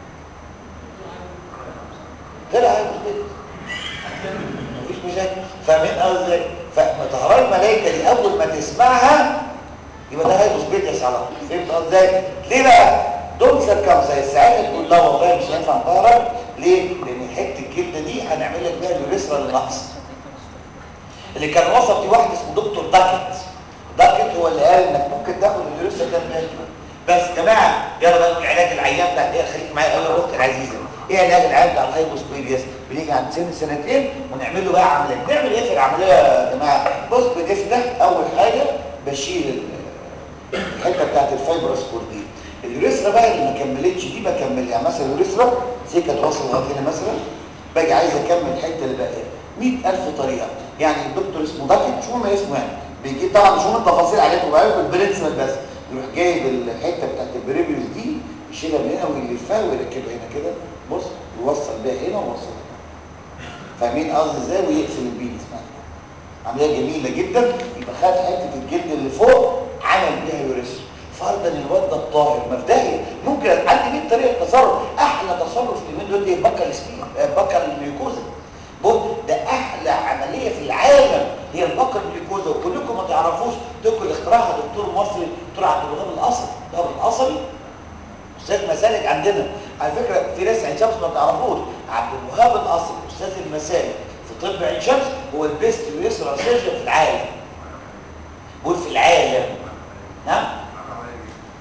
طلع هايبوسبيديس مفيش مشاكل فاهمين قصدي ازاي فمطهرات الملائكه دي اول ما تسمعها يبقى ده هايبوسبيديس على طول فهمت قصدي ازاي ليه بقى دول سيركمسايز ساعتها تقول لا والله مش هينفع نطهرك ليه لان حته الجلده دي هنعمل لك بيها اليوريثرا للنقص اللي كان وصف دي واحد اسمه دكتور داكت داكت هو اللي قال انك ممكن تاخد اليوريثرا تعمل بيها كده. بس يا جماعه يلا بقى نقول علاج العيان بتاع ايه خليك معايا قوي يا اختي العزيزه ايه علاج العيان بتاع الهايبوسبيديس بنيجي عند سن سنتين ونعمل له بقى عمليه بنعمل ايه في العمليه يا جماعه بص بنفتح اول حاجه بشيل ال- الحته بتاعت الفايبروسكور دي اليوريثرا بقى اللي ما كملتش دي بكمل يعني مثلا اليوريثرا زي كانت واصله لغايه هنا مثلا باجي عايز اكمل الحته اللي باقيه 100000 طريقه يعني الدكتور اسمه داكت شو ما اسمه يعني بيجي طبعا مش هم التفاصيل عليكم بقى البرنسبل بس يروح جايب الحته بتاعت البريبيوس دي يشيلها من هنا ويلفها ويركبها هنا كده بص ويوصل بيها هنا ويوصل هنا فاهمين قصدي ازاي ويقفل البينس معاك عمليه جميله جدا يبقى خد حته الجلد اللي فوق عمل بيها يوريثرا فرضا الواد ده الطاهر مبدئيا ممكن عندي 100 طريقه تصرف احلى تصرف اليومين دول ايه بكر السبين بكر الميوكوزا بص ده احلى عمليه في العالم هي البكر الميوكوزا وكلكم ما تعرفوش دكتور اللي اخترعها دكتور مصري دكتور عبد الوهاب القصري الوهاب القصري استاذ مسالك عندنا على فكره في ناس عين شمس ما تعرفوش عبد الوهاب القصري استاذ المسالك في طب عين شمس هو البيست يسرى سيرجن في العالم بقول في العالم نعم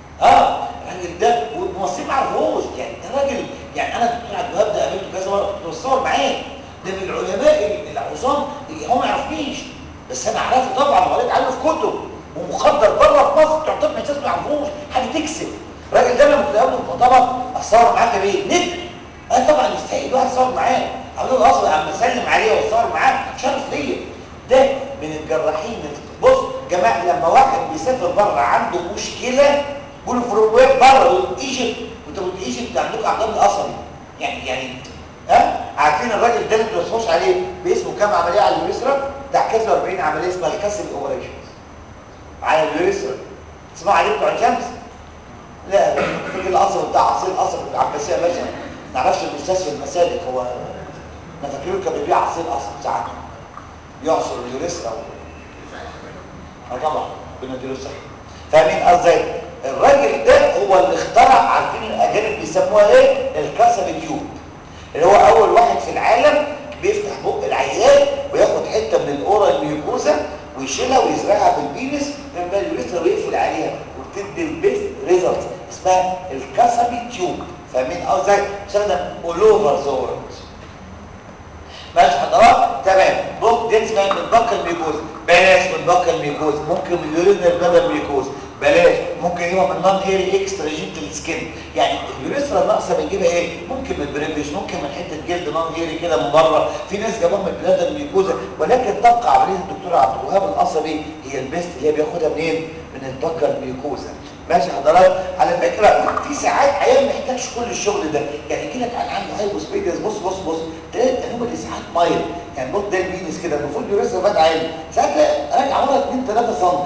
بس انا اعرفه طبعا وقريت عنه في كتب ومخدر بره في مصر تعتبر ما ما يعرفوش حاجه تكسب الراجل ده لما كنت قابله في مؤتمر اتصور معاه كبير نجم انا طبعا يستحق الواحد يصور معاه اقول له اصلا عم اسلم عليه واتصور معاه شرف ليا ده من الجراحين بص جماعه لما واحد بيسافر بره عنده مشكله بيقولوا فروم وير بره يقول ايجيبت وانت قلت ايجيبت عندكم عضلات عصبي يعني يعني ها عارفين الراجل ده اللي ما تبصوش عليه باسمه كام عمليه على اليوريثرا بتاع كذا 40 عمليه اسمها الكسر اوبريشن على اليوريثرا تسمعوا عليه بتوع الشمس لا فاكر القصر بتاع عصير القصر بتاع العباسيه يا باشا ما نعرفش الاستاذ في المسالك هو انا فاكره كان بيبيع عصير قصر ساعات يعصر اليوريثرا اه طبعا بنديله الصحه فاهمين قصدي الراجل ده هو اللي اخترع عارفين الاجانب بيسموها ايه الكاسب تيوب اللي هو اول واحد في العالم بيفتح بق العيان وياخد حته من الاورال ميوكوزا ويشيلها ويزرعها بالبينس لما اليوريثرا ويقفل عليها وبتدي البيست ريزلت اسمها الكاسبي تيوب فاهمين قصدي بتستخدم اول اوفر ذا وورلد ماشي حضرات تمام بص دي اسمها من بقى الميكوز بلاش من بقى الميكوز ممكن من اليورينال بدل ميكوز بلاش ممكن يبقى من نون ايري اكسترا جينتال سكين يعني اليوريثرا الناقصه بنجيبها ايه ممكن من بريفيش ممكن من حته جلد نون ايري كده من بره في ناس جابوها من بلاد الميكوزا ولكن تبقى عمليه الدكتور عبد الوهاب القصبي هي البيست اللي هي بياخدها منين من البقه الميكوزا ماشي حضرتك على فكره في ساعات عيان ما يحتاجش كل الشغل ده يعني يجي لك عن عنده هايبوسبيديس بص بص بص تلاقي الانومه دي ساعات مايل يعني بص ده البينس كده المفروض يوريثرا باد عالي ساعات راجع ورا 2 3 سم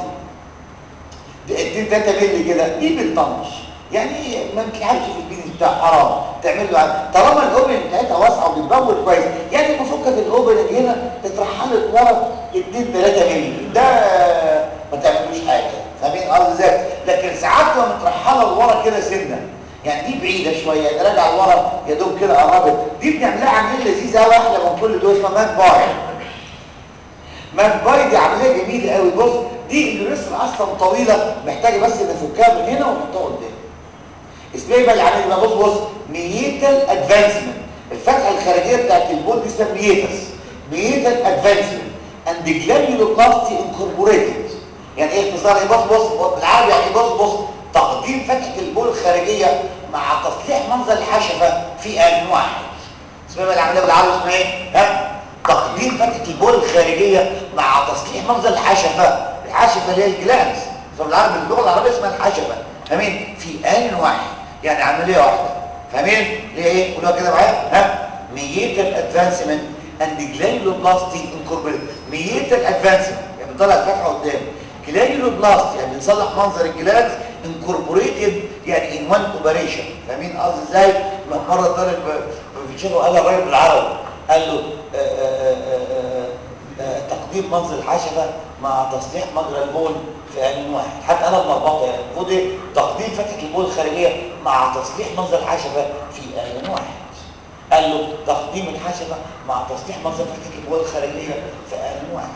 2 3 مللي كده دي بتطنش يعني ما بتلعبش في البينس بتاع حرام تعمل له طالما الاوبن بتاعتها واسعه وبتبول كويس يعني المفروض كانت الاوبن هنا تترحلت ورا 2 3 مللي ده ما تعملوش حاجه فاهمين قصدي ازاي لكن ساعات لما مترحله لورا كده سنه يعني دي بعيده شويه يعني راجع لورا يا دوب كده قربت دي بنعملها عمليه لذيذه قوي احلى من كل دول اسمها ماك باي ماك باي دي عمليه جميله قوي بص دي اليوريثرا اصلا طويله محتاجه بس نفكها من هنا ونحطها قدام اسمها ايه بقى العمليه بقى بص بص ميتال ادفانسمنت الفتحه الخارجيه بتاعت البول دي اسمها ميتس ميتال ادفانسمنت اند جلانيولوبلاستي انكوربوريتد يعني ايه اختصار ايه بص بص بالعربي يعني بص بص تقديم فتحه البول الخارجيه مع تصليح منظر الحشفه في ان واحد اسمها بقى العمليه بالعربي اسمها ايه ها تقديم فتحه البول الخارجيه مع تصليح منظر الحشفه الحشفه اللي هي الجلانس بالعربي باللغه العربيه اسمها الحشفه فاهمين في ان واحد يعني عمليه واحده فاهمين ليه ايه قولوها كده معايا ها ميتال ادفانسمنت اند جلانيولوبلاستي انكوربوريت ميتال ادفانسمنت يعني بنطلع الفتحه قدام جلانيولوبلاست يعني بنصلح منظر الجلاند انكوربوريتد يعني ان وان اوبريشن فاهمين قصدي ازاي مره طالب بيتشافه قال الراجل بالعربي قال له آآ آآ آآ تقديم منظر الحشفه مع تصليح مجرى البول في ان واحد حتى انا بلخبطه يعني المفروض ايه تقديم فتحه البول الخارجيه مع تصليح منظر الحشفه في ان واحد قال له تقديم الحشفه مع تصليح منظر فتحه البول الخارجيه في ان واحد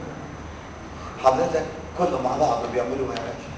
حضرتك كله مع بعض بيعملوا يا باشا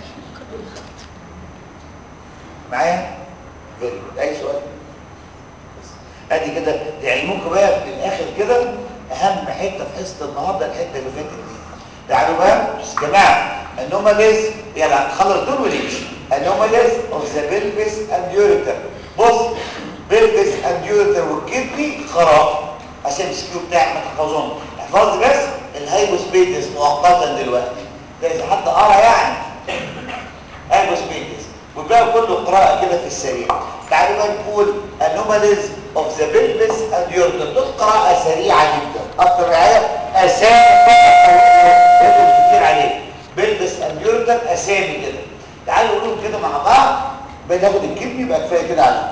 معايا فيري جود اي سؤال ادي كده لعلمكم بقى بالاخر كده اهم حته في حصه النهارده الحته اللي فاتت دي تعالوا بقى يا جماعه انوماليز يلا خلص دول وليش انوماليز اوف ذا بلفيس اند يوريتر بص بلفيس اند يوريتر والكدني خراب عشان السكيو بتاعك ما تحفظهم احفظ بس الهايبوسبيدس مؤقتا دلوقتي ده اذا حد قرا يعني هايبوسبيدس وبقى كله قراءه كده في السريع تعالوا بقى نقول انوماليز اوف ذا بلفيس اند يوريتر دول قراءه سريعه جدا اكتر معايا اسامي لازم كتير عليه بلفيس اند يوريتر اسامي كده تعالوا نقولهم كده مع بعض بناخد الكلمه يبقى كفايه كده عليكم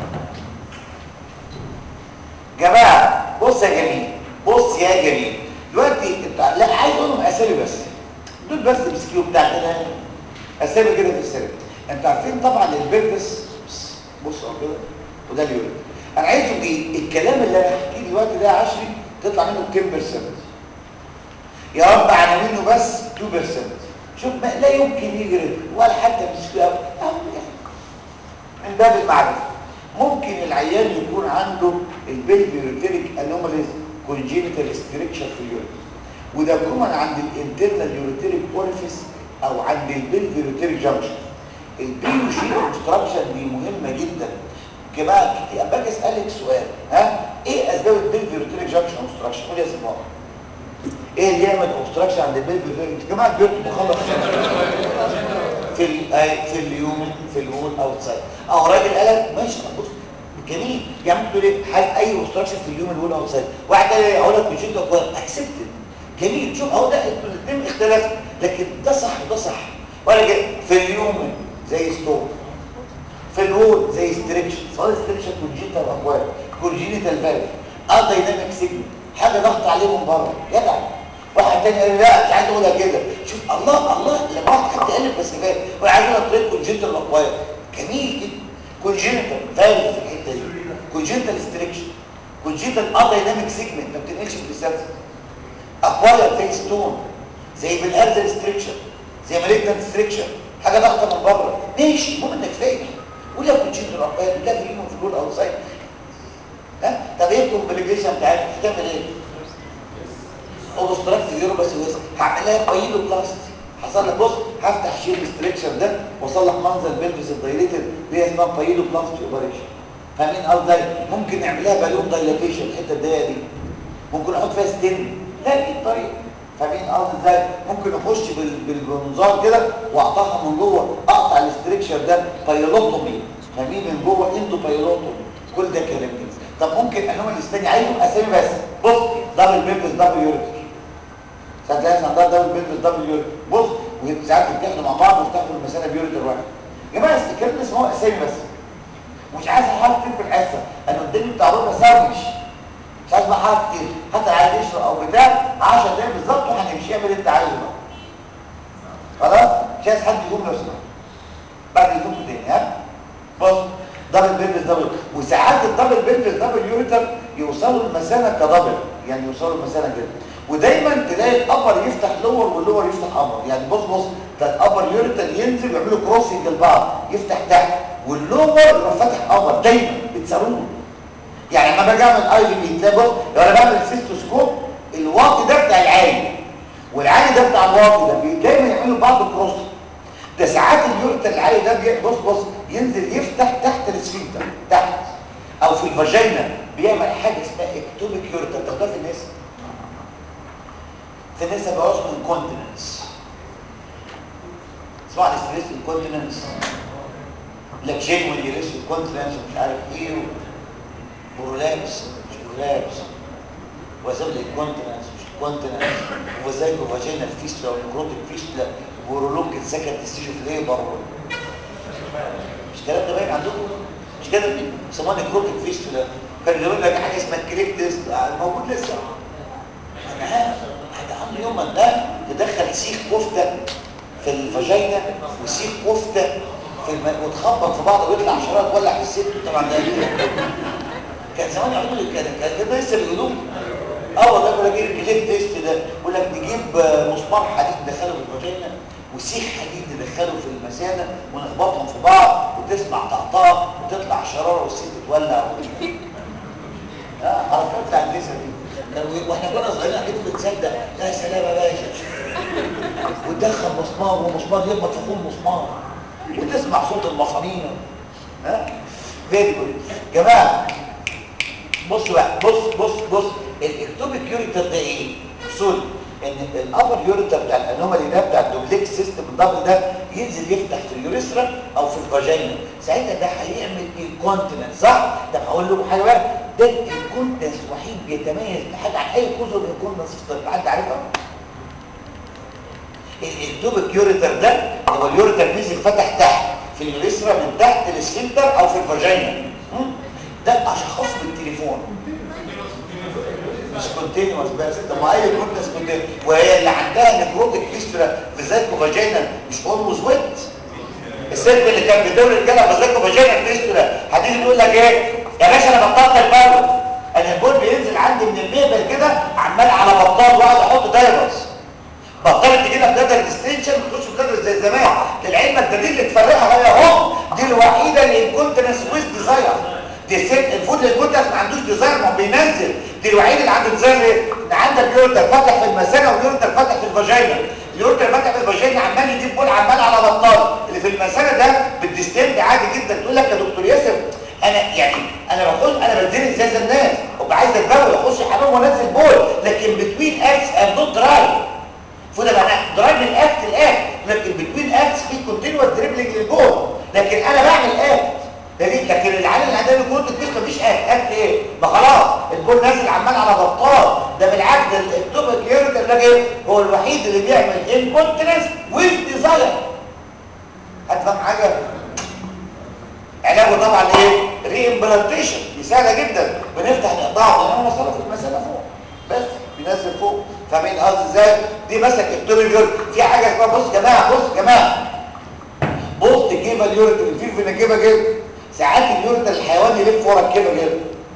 جماعه بص يا جميل بص يا جميل دلوقتي انت لا عايز اقولهم اسامي بس دول بس السكيو بتاع كده اسامي كده في السرير انتوا عارفين طبعا البلفس بصوا كده وده اليوريت انا عايزهم ايه الكلام اللي انا هحكيه دلوقتي ده 10 تطلع منه 10% يا رب عناوينه بس 2% شوف ما لا يمكن يجري ولا حتى مش يعني من باب المعرفه ممكن العيان يكون عنده البلفيوريتريك انوماليز كونجينيتال ستريكشر في اليوريت وده كومن عند الانترنال يوريتريك اوريفيس او عند البلفي يوريتريك جانكشن البي جي اوبستراكشن دي مهمه جدا جماعه كتير اما اجي اسالك سؤال ها ايه اسباب البلفي يوريتريك جانكشن اوبستراكشن قول يا سيدي ايه اللي يعمل اوبستراكشن عند البلفي يوريتريك يا جماعه البيوت مخلص في ال- آه، في اليوم في الوول اوتسايد او راجل قال ماشي بص جميل يعمل تقول ايه حاجه اي اوبستراكشن في اليوم الوول اوتسايد واحد قال لي اقول لك بيشد اكوان اكسبتد جميل شوف اهو ده انتوا الاثنين اختلفوا لكن ده صح وده صح ولا كده في اليوم زي ستون في الوول زي ستريكشن سواء ستريكشن كونجيتال اكوان كونجينيتال فالف اه دايناميك سيجنال حاجه ضغط عليه من بره جدع واحد تاني قال لي لا مش عايز اقولها كده شوف الله الله لما واحد حد قال بس فاهم وانا عايز اقول طريق كونجنتال اكواير جميل جدا كونجنتال فاهم في الحته دي كونجنتال ستريكشن كونجنتال اه دايناميك سيجمنت ما بتنقلش في الريسبتور اكواير زي ستون زي بالهرزل ستريكشن زي مالجنت ستريكشن حاجه ضغطه من بره ماشي المهم انك فاهم ولا كونجنتال اكواير ولا في اليوم في الجول اوتسايد ها طب ايه الكومبليكيشن بتاعتك هتعمل ايه اوبستراكت يورو بس ويست هعمل لها بايلو بلاست حصل لك بص هفتح شيل الاستركشر ده واصلح منظر بلفس الدايليتد دي اسمها بايلو بلاست اوبريشن فاهمين قصدي ممكن نعملها بالون دايلاتيشن الحته الضيقه دي ممكن نحط فيها ستين لا دي الطريقه فاهمين قصدي ازاي ممكن اخش بال- بالمنظار كده واقطعها من جوه اقطع الاستركشر ده بايلوتومي فاهمين من جوه اندو بايلوتومي كل ده كلام كده طب ممكن انواع الاستاني عايزهم اسامي بس بص دبل بيبس دبل يوريتر ساعات تلاقي ناس عندها دبل بيبس دبل يوريتر بص وساعات بيتحدوا مع بعض ويفتحوا المثانه بيوريتر واحد يا جماعه الكلام ده اسمه اسامي بس ومش عايز حاجه كتير في الحصه انا قدامي بتاع ربع ساعه ومش مش عايز بقى حاجه كتير حتى عايز يشرب او بتاع 10 دقايق بالظبط وهنمشي اعمل اللي انت عايزه بقى خلاص مش عايز حد يقوم لو سمحت بعد يقوم تاني ها بص دبل بيلفس دبل وساعات الدبل بيلفس دبل يوريتر يوصلوا المثانه كدبل يعني يوصلوا المثانه كده ودايما تلاقي الابر يفتح لور واللور يفتح ابر يعني بص بص ده الابر يوريتر ينزل ويعملوا كروسنج لبعض يفتح تحت واللور يروح فاتح ابر دايما بتسالوه يعني لما باجي اعمل اي في بي تلاقي بص لو انا بعمل سيستوسكوب الواطي ده بتاع العالي والعالي ده بتاع الواطي ده بي- دايما يعملوا بعض كروسنج ده ساعات اليوريتر العالي ده بي- بص بص ينزل يفتح تحت السفنكتر تحت او في الفاجينا بيعمل حاجه اسمها اكتوبيك يوريتر تاخدها في الناس في الناس بيعوز من كونتيننس اسمعوا عن ستريس الكونتيننس لك جينوين يريس الكونتيننس ومش عارف ايه برولابس مش برولابس وزن الكونتيننس مش الكونتيننس وزيكو فاجينا فيستلا ونكروتيك فيستلا ورولونج سكند ستيج اوف ليبر مش الكلام ده باين عندكم مش كده بيسموها نكروتيك فيستلا كان يقول لك حاجه اسمها كريكتس موجود لسه انا عارف حتى عم يوم ما ده تدخل سيخ كفته في الفاجينا وسيخ كفته في الم... وتخبط في بعض ويطلع شراره تولع في الست طبعا ده كان زمان يعملوا لي كده كان كده لسه بيقولوا اه والله بقول لك ايه الكليب تيست ده يقول لك نجيب آه، مسمار حديد ندخله في الفاجينا وسيخ حديد ندخله في المثانه ونخبطهم في بعض وتسمع طقطقه وتطلع شراره والست تولع اه حركات بتاع النسا دي كانوا واحنا كنا صغيرين قاعدين بنتصدق يا سلام يا باشا وتدخل مسمار ومسمار يخبط في اخوه المسمار وتسمع صوت المصامير ها فيري جود جماعه بصوا بقى بص بص بص الاكتوبيك يوريتر ده ايه؟ سوري ان الابر يوريتر بتاع الانومالي ده بتاع الدوبليكس سيستم الدبل ده ينزل يفتح في اليوريثرا او في الفاجينا ساعتها ده هيعمل انكونتيننس صح؟ طب هقول لكم حاجه بقى ده الانكونتيننس الوحيد بيتميز بحاجه عن اي كوز الانكونتيننس في الطب حد عارفها؟ الاكتوبيك يوريتر ده هو اليوريتر نزل فتح تحت في اليوريثرا من تحت للسنتر او في الفاجينا م? ده اشخاص بالتليفون مش كونتينوس بس طب ما اي كونتينوس كونتينوس وهي اللي عندها نكروتيك فيسترا في زيكو فاجينا مش اولوز ويت الست اللي كانت بتدور الرجاله في زيكو فاجينا فيسترا هتيجي تقول لك ايه يا باشا انا بطلت البول انا البول بينزل عندي من الميبل كده عمال على بطال واقعد احط دايرز بطلت تجينا بلادر ديستنشن وتخش بلادر زي زمان للعلم ده دي اللي تفرقها هي اهو دي الوحيده اللي انكونتنس ويز ديزاير دي الست المفروض الجوتس ما عندوش ديزاين ما هو بينزل دي الوحيد اللي عنده ديزاين ايه ان عندك يورتر فاتح في المثانه ويورتر فاتح في الفاجينا اليورتر فاتح في الفاجينا عمال يجيب بول عمال على بطال اللي في المثانه ده بالديستند عادي جدا تقول لك يا دكتور ياسر انا يعني انا بخش انا بتزنق زي الناس وبقى عايز اتبول اخش حمام وانزل بول لكن بتوين اكس ام نوت دراي فده معناه درايف من اكت لاكت لكن بتوين اكتس في كونتينوس دريبلينج للبول لكن انا بعمل اكت لكن العيال اللي عندها جولد كيس مفيش اكت اكت ايه ما خلاص البول نازل عمال على بطال ده بالعكس التوبك يوريتر ده ايه هو الوحيد اللي بيعمل انكونتينس ويز ديزاير هتفهم حاجه علاجه طبعا ايه ري امبلانتيشن دي سهله جدا بنفتح نقطعه ونعمل مساله في المساله فوق بس بينزل فوق فاهمين قصدي ازاي دي مثلا التوريجر في حاجه اسمها بص يا جماعه بص يا جماعه بص الجيبه اليوريتر في في الجيبه كده ساعات اليوريتر الحيوان يلف ورا الجيبه كده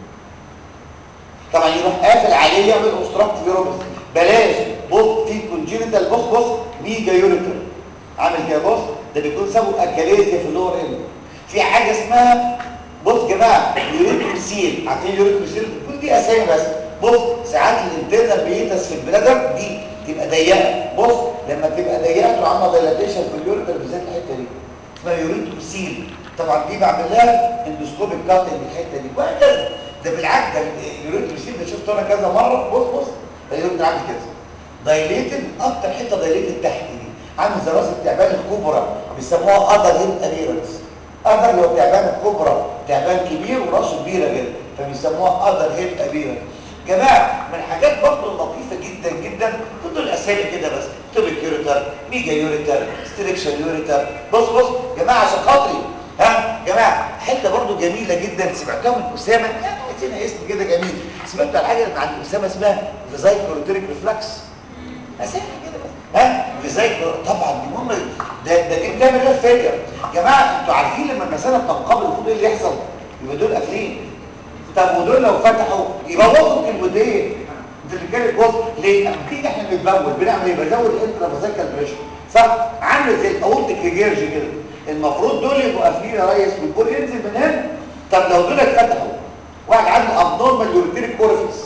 طبعا يروح قافل عليه يعمل اوستراكت يوروبس بلاش بص في كونجينيتال بص بص ميجا يوريتر عامل كده بص ده بيكون سبب اكاليزيا في اللور اند في حاجه اسمها بص يا جماعه يوريتروسيل عارفين يوريتروسيل كل دي اسامي بس بص ساعات الانترنال بيتس في البلادر دي تبقى ضيقه بص لما تبقى ضيقه تبقى عامله دايلاتيشن في اليوريتر بالذات الحته دي اسمها يوريتروسيل طبعا دي بعمل لها اندوسكوبيك كاتنج الحته دي وهكذا ده بالعكس ده اليوريتروسيل ده شفته انا كذا مره بص بص ده اليوريتر عامل كده دايليتد اكتر حته دايليتد تحت دي عامل زي راس التعبان الكبرى بيسموها اذر هيد ابيرنس اذر اللي هو تعبان الكبرى تعبان كبير وراسه كبيره كده فبيسموها اذر هيد ابيرنس جماعه من الحاجات برضه اللطيفه جدا جدا خدوا الاسامي كده بس توبيك يوريتر ميجا يوريتر ستريكشن يوريتر بص بص جماعه عشان خاطري ها جماعه حته برضه جميله جدا سمعتها من اسامه يعني عايزينها اسم كده جميل سمعت على حاجه عند اسامه اسمها فيزايكولوتريك ريفلكس اسامي كده بس ها فيزايكولو طبعا دي مهمه ده ده دي بتعمل ايه الفكره يا جماعه انتوا عارفين لما المثانه بتنقبض المفروض ايه اللي يحصل يبقى دول قافلين طب ودول لو فتحوا يبقى بصوا الكلمتين انت بتتكلم بص ليه لما بتيجي احنا بنتبول بنعمل ايه بزود الانترافازيكال بريشر صح عامل زي الاورتيك ريجيرج كده المفروض دول يبقوا قافلين يا ريس والبول ينزل من هنا طب لو دول اتفتحوا واحد عنده ابنورمال يوريتريك اورفيس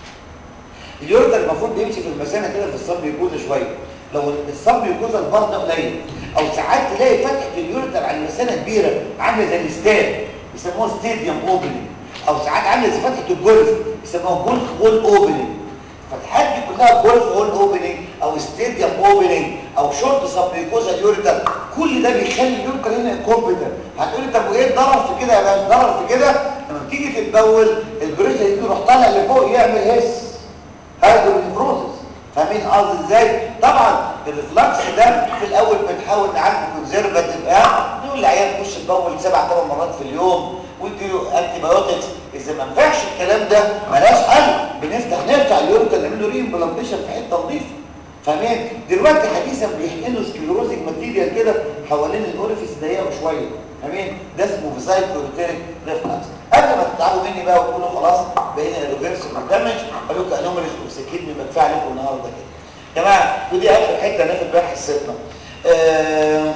اليوريتر المفروض بيمشي في المثانه كده في الصب يجوز شويه لو الصب يجوز البار ده قليل او ساعات تلاقي فتحه اليوريتر على المثانه كبيره عامله زي الاستاد بيسموها ستاديوم اوبننج او ساعات عامله زي فتحه الجولف بيسموها جولف وول اوبننج الفتحات دي كلها جولف وول اوبننج او ستاديوم اوبننج او شورت سبليكوزا اليوريتر كل ده بيخلي اليوريتر هنا كومبيتنت هتقول لي طب وايه الضرر في كده يا باشا الضرر في كده لما بتيجي تتبول البريشر يجي يروح طالع لفوق يعمل هس هايدرونيفروزس فاهمين قصدي ازاي طبعا الريفلكس ده في الاول بنحاول نعالجه كونزرفاتيف اه نقول للعيال خش تبول سبع ثمان مرات في اليوم واديله انتي بايوتكس اذا ما نفعش الكلام ده ملاش حل بنفتح نفتح اليوريتر نعمل له ري امبلانتيشن في حته نظيفه فاهمين دلوقتي حديثا بيحقنوا سكليروزنج ماتيريال كده حوالين الاوريفيس ضيقه شويه فاهمين ده اسمه فيزايكولوتيريك ريفلكس قبل ما تتعبوا مني بقى وتقولوا خلاص بقينا ريفرسبل دامج اقول لكم انوماليز وسكتني بدفع لكم النهارده كده جماعه ودي اخر حته ناخد بيها حصتنا آه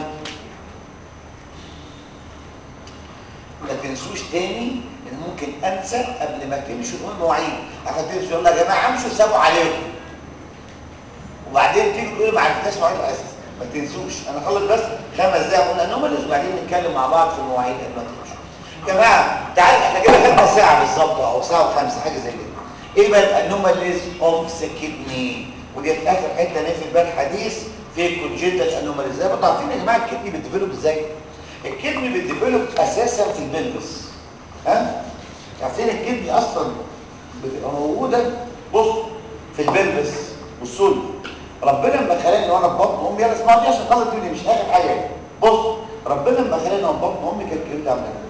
ما تنسوش تاني ان ممكن انسى قبل ما تمشوا نقول مواعيد عشان تمشوا يقول يا جماعه امشوا سلام عليكم وبعدين تيجي تقولوا ما عرفتناش مواعيد اساسا ما تنسوش انا اخلص بس خمس دقايق اقول انوماليز وبعدين نتكلم مع بعض في المواعيد قبل ما تمشوا جماعه تعالوا احنا كده خدنا ساعه بالظبط او ساعه وخمسه حاجه زي كده ايه بقى الانوماليز اوف ذا كدني ودي اخر حته نقفل بقى الحديث في الكونجنتال انوماليز زي ما انتوا عارفين يا جماعه الكدني بتديفلوب ازاي الكدني بتديفلوب اساسا في البلفس ها عارفين الكدني اصلا بتبقى موجوده بص في البلفس بصوا ربنا لما خلقني وانا في بطن امي يلا اسمعوا دي عشان خلاص الدنيا مش اخر حاجه بص ربنا لما خلقني وانا في بطن امي كان الكلام ده عامل كده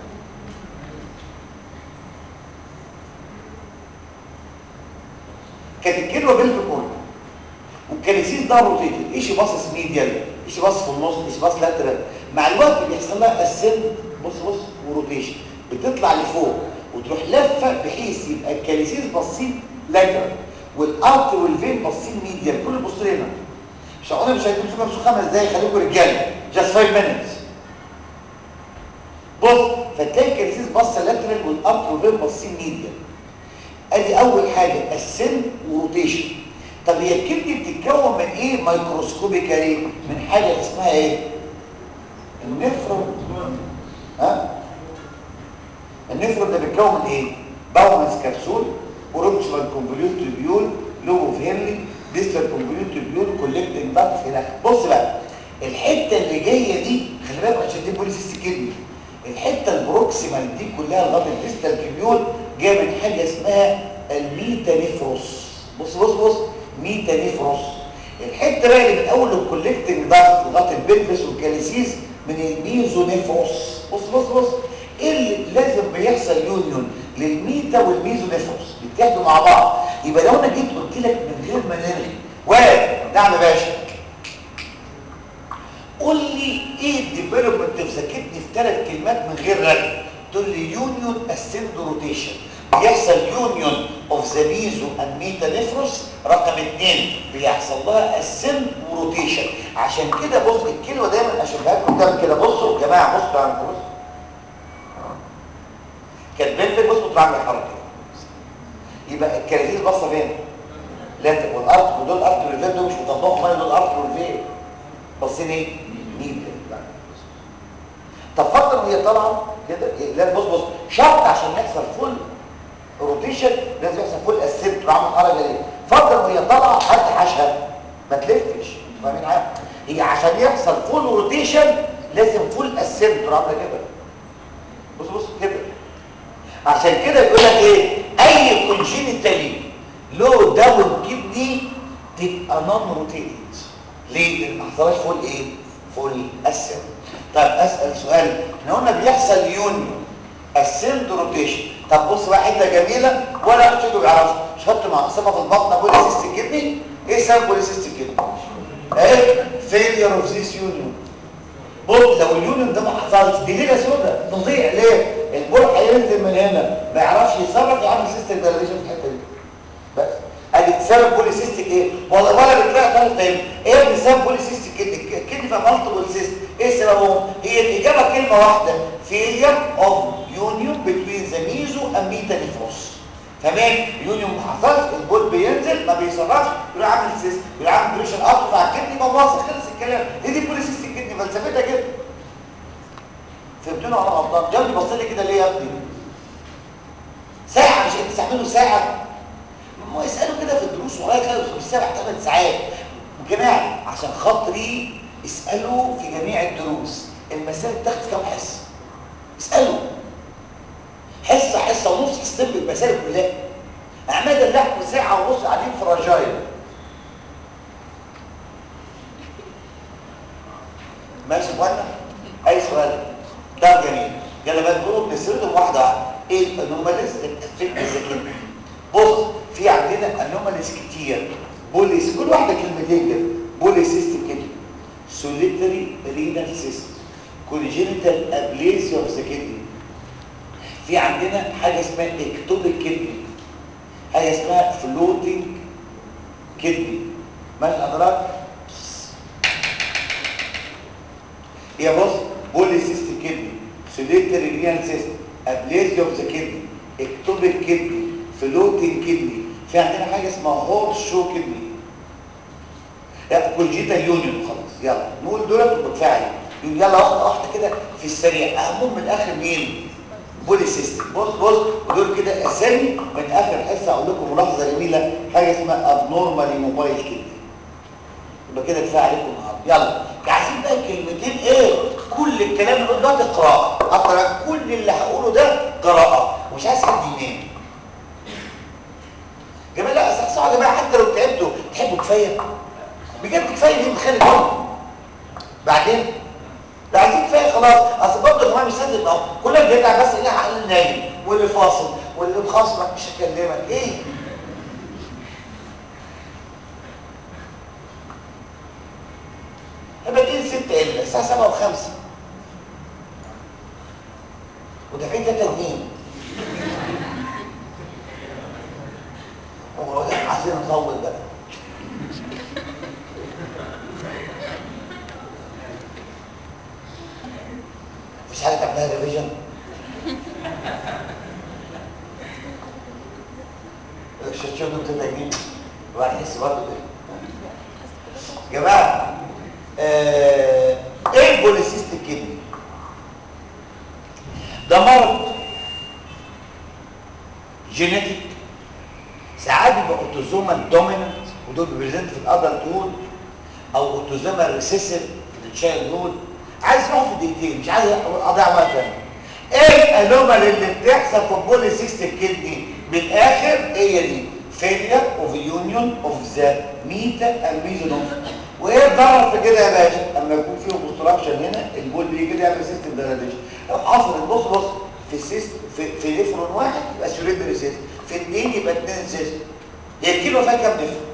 كانت الكلمه بيلف كله والكاليسيس ده روتيتد ايش باصص ميديال ايش باصص في النص ايش باصص لاترال مع الوقت بيحصل لها السن بص بص وروتيشن بتطلع لفوق وتروح لفه بحيث يبقى الكاليسيس باصين لاترال والارت والفين باصين ميديال كل بص هنا مش هقول مش هتمسكوا نفسكم خمس دقايق خليكم رجاله جاست 5 minutes بص فتلاقي الكاليسيس بص لاترال والارتروفين باصين ميديا ادي اول حاجه السن وروتيشن طب هي الكدني بتتكون من ايه مايكروسكوبيكالي من حاجه اسمها ايه النفرون ها النفرون ده بيتكون من ايه باومنس كبسول بروكسيمال كونفوليوت تيبيول لوبو فيرلي ديستال كونفوليوت تيبيول كولكتنج داكت هنا بص بقى الحته اللي جايه دي خلي بالك عشان دي بوليسيست كدني الحته البروكسيمال دي كلها لغايه الديستال تيبيول جايه من حاجه اسمها الميتانيفروس بص بص بص ميتانيفروس الحته بقى اللي من اول الكولكتنج داكت لغايه البلفس والكاليسيس من الميزونيفروس بص بص بص ايه اللي لازم بيحصل يونيون للميتا والميزونيفروس بيتحدوا مع بعض يبقى لو انا جيت قلت لك من غير ما نرغي واد نعم يا باشا قول لي ايه الديفلوبمنت في ذاكرتني في ثلاث كلمات من غير رغي تقول لي يونيون اسند روتيشن بيحصل يونيون اوف ذا ميزو اند ميتا نفروس رقم اثنين بيحصل لها اسند وروتيشن عشان كده بص الكلمه دايما اشبهها لكم تعمل كده بصوا يا جماعه بصوا يا عم بصوا كانت بنت بص بتعمل الحركه يبقى الكراتين باصه فين لا والارض ودول الارض والفين دول مش مطبقهم انا دول الارض والفين باصين ايه مين طب فكر وهي طالعه كده لا بص بص شرط عشان يحصل فول روتيشن لازم يحصل فول اسيبت عامل الحركه دي فكر وهي طالعه حد حشها ما تلفش فاهمين حاجه هي عشان يحصل فول روتيشن لازم فول اسيبت عامله كده بص بص كده عشان كده يقول لك ايه اي كونجينيتالي لو داون كدني تبقى نون روتيتد ليه لان ما حصلش فول ايه فول اسيل طب اسال سؤال احنا قلنا بيحصل يونيون السيلد روتيشن طب بص بقى حته جميله ولا حد بيعرفها شفت معصبه في البطن بوليسيست كدني ايه سبب بوليسيست كدني ايه فيلير اوف ذيس يونيون بص لو اليونيون ده ما حصلش دي ليله سوداء تضيع ليه البول هينزل من هنا ما يعرفش يتصرف يعمل سيستم دايليشن في الحته دي بس ادي سبب بوليسيستيك ايه والله ولا بتلاقي طرف تاني ايه اللي سبب بوليسيستيك كده كده مالتيبل سيست ايه سببهم هي الاجابه كلمه واحده فيلير اوف يونيون بين ذا ميزو اند ميتا نيفروس تمام يونيون ما حصلش البول بينزل ما بيصرفش يروح عامل سيست يروح عامل بريشر اب مع الكدني بوظ خلص الكلام هي دي بوليسيستيك كدني فلسفتها كده فهمتوني وانا غلطان جنبي بص لي كده ليه يا ابني ساعه مش انت تعملوا ساعه ما يسالوا كده في الدروس ورايا كده بالسبع ثمان ساعات جماعه عشان خاطري اسالوا في جميع الدروس المسائل بتاخد كام حصه اسالوا حصه حصه ونص تستلم المسائل كلها عماد اللحم ساعه ونص قاعدين في رجايا ماشي يا اخوانا اي سؤال ده جميل يلا بقى نقول بنسردهم واحده واحده ايه الانوماليز الفكر الذكي بص في عندنا انوماليز كتير بوليس كل واحده كلمتين كده بوليسيست كده سوليتري رينال سيست كونجينيتال ابليزيا اوف ذا كدني في عندنا حاجه اسمها اكتوبيك كدني حاجه اسمها فلوتنج كدني ماشي حضرتك هي بص بوليسيست كدني سوليتري رينال سيست ابليزيا اوف ذا كدني اكتوبيك كدني فلوتنج كدني في عندنا حاجه اسمها هورس شو كدني لا كونجيتا يونيون خلاص يلا نقول دولت وبتفاعل يلا واحده واحده كده في السريع اهمهم من الاخر مين بوليسيستم بص بص ودول كده اسامي من اخر حصه اقول لكم ملاحظه جميله حاجه اسمها ابنورمالي موبايل كدني يبقى كده كفايه عليكم النهارده يلا عايزين بقى كلمتين ايه كل الكلام اللي قلته ده قراءه اقرا كل اللي هقوله ده قراءه ومش عايز حد ينام جماعه لا صحصحوا يا جماعه حتى لو تعبتوا تحبوا كفايه بجد كفايه ليه مخلي بالكم بعدين لا عايزين كفايه خلاص اصل برضه يا جماعه مش لازم اهو كلنا بنرجع بس ايه عقل نايم واللي فاصل واللي مخاصمك مش هكلمك ايه بادئين ستة إلا الساعة سبعة وخمسة ودافعين تلاتة جنيه هو عايزين نطول بقى مفيش حاجة تعملها ريفيجن شفت شفت انت تجميل الواحد يحس برضه كده جماعه آه، ايه البوليسيستيك كدني ده مرض جينيتيك ساعات بيبقى اوتوزومال دوميننت ودول بيبريزنت في الادلت هود او اوتوزومال ريسيسيف في التشايلد هود عايز اروح في دقيقتين مش عايز اضيع وقت انا ايه الانومال اللي بتحصل في البوليسيستيك كدني بالاخر هي دي فيلير اوف يونيون اوف ذا ميتا الميزونوم وايه الضرر في كده يا باشا اما يكون فيه اوبستراكشن هنا البول بيجي كده يعمل سيستم دايلاتيشن لو حصلت بص بص في السيست في في نفرون واحد يبقى سيريبري سيست في اثنين يبقى اثنين سيست هي الكيلو فيها كام نفر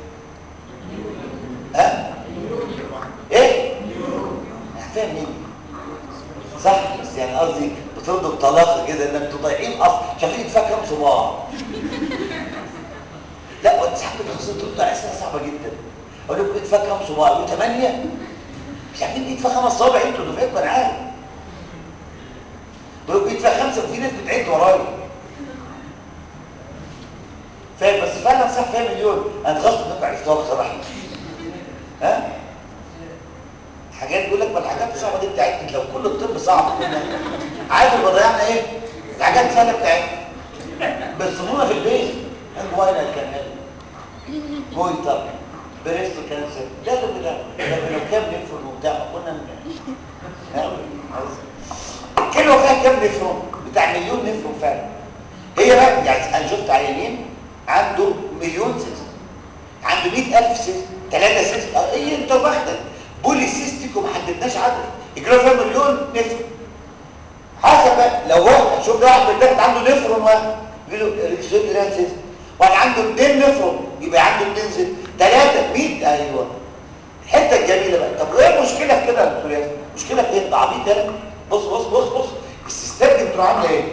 ها ايه فاهم مين صح بس يعني قصدي بتردوا بطلاقه كده ان انتوا ضايعين اصلا شايفين فيها كام صباع لا وانت ساعات بتخصص ترد على اسئله صعبه جدا اقول لكم ادفع كام صباع يقولوا 8 مش عارفين ادفع خمس صوابع انتوا دفعتكم انا عارف بقول لكم ادفع خمسه وفي ناس بتعد ورايا فاهم بس فعلا صح فاهم مليون انا اتغصت انكم عرفتوها بصراحه ها حاجات بيقول لك ما الحاجات الصعبه دي بتاعتنا لو كل الطب صعب كنا عارف اللي ضيعنا ايه الحاجات السهله بتاعتنا بيصنونا في البيت الجواينا الكنال جويتر بريست كانسر ده اللي ده ده لو كام نفرون وبتاع ما كنا من- ها؟ الكيلو فيها كام نفرون بتاع مليون نفرون فعلا هي بقى يعني انا شفت عيانين عنده مليون سيست عنده 100000 سيست 3 سيست اه ايه انت واخدك بولي سيستيك وما حددناش عدد يجرى فيها مليون نفرون حسب بقى لو واحد شوف ده واحد بيتاخد عنده نفرون واحد يقول له ريكسوت لا سيست واحد عنده 200 نفرون يبقى عنده 2 سيست 3 100 ايوه الحته الجميله بقى طب ايه المشكله في كده يا دكتور ياسر المشكله في ايه انت عبيط ده بص بص بص بص السيستات دي بتروح عامله ايه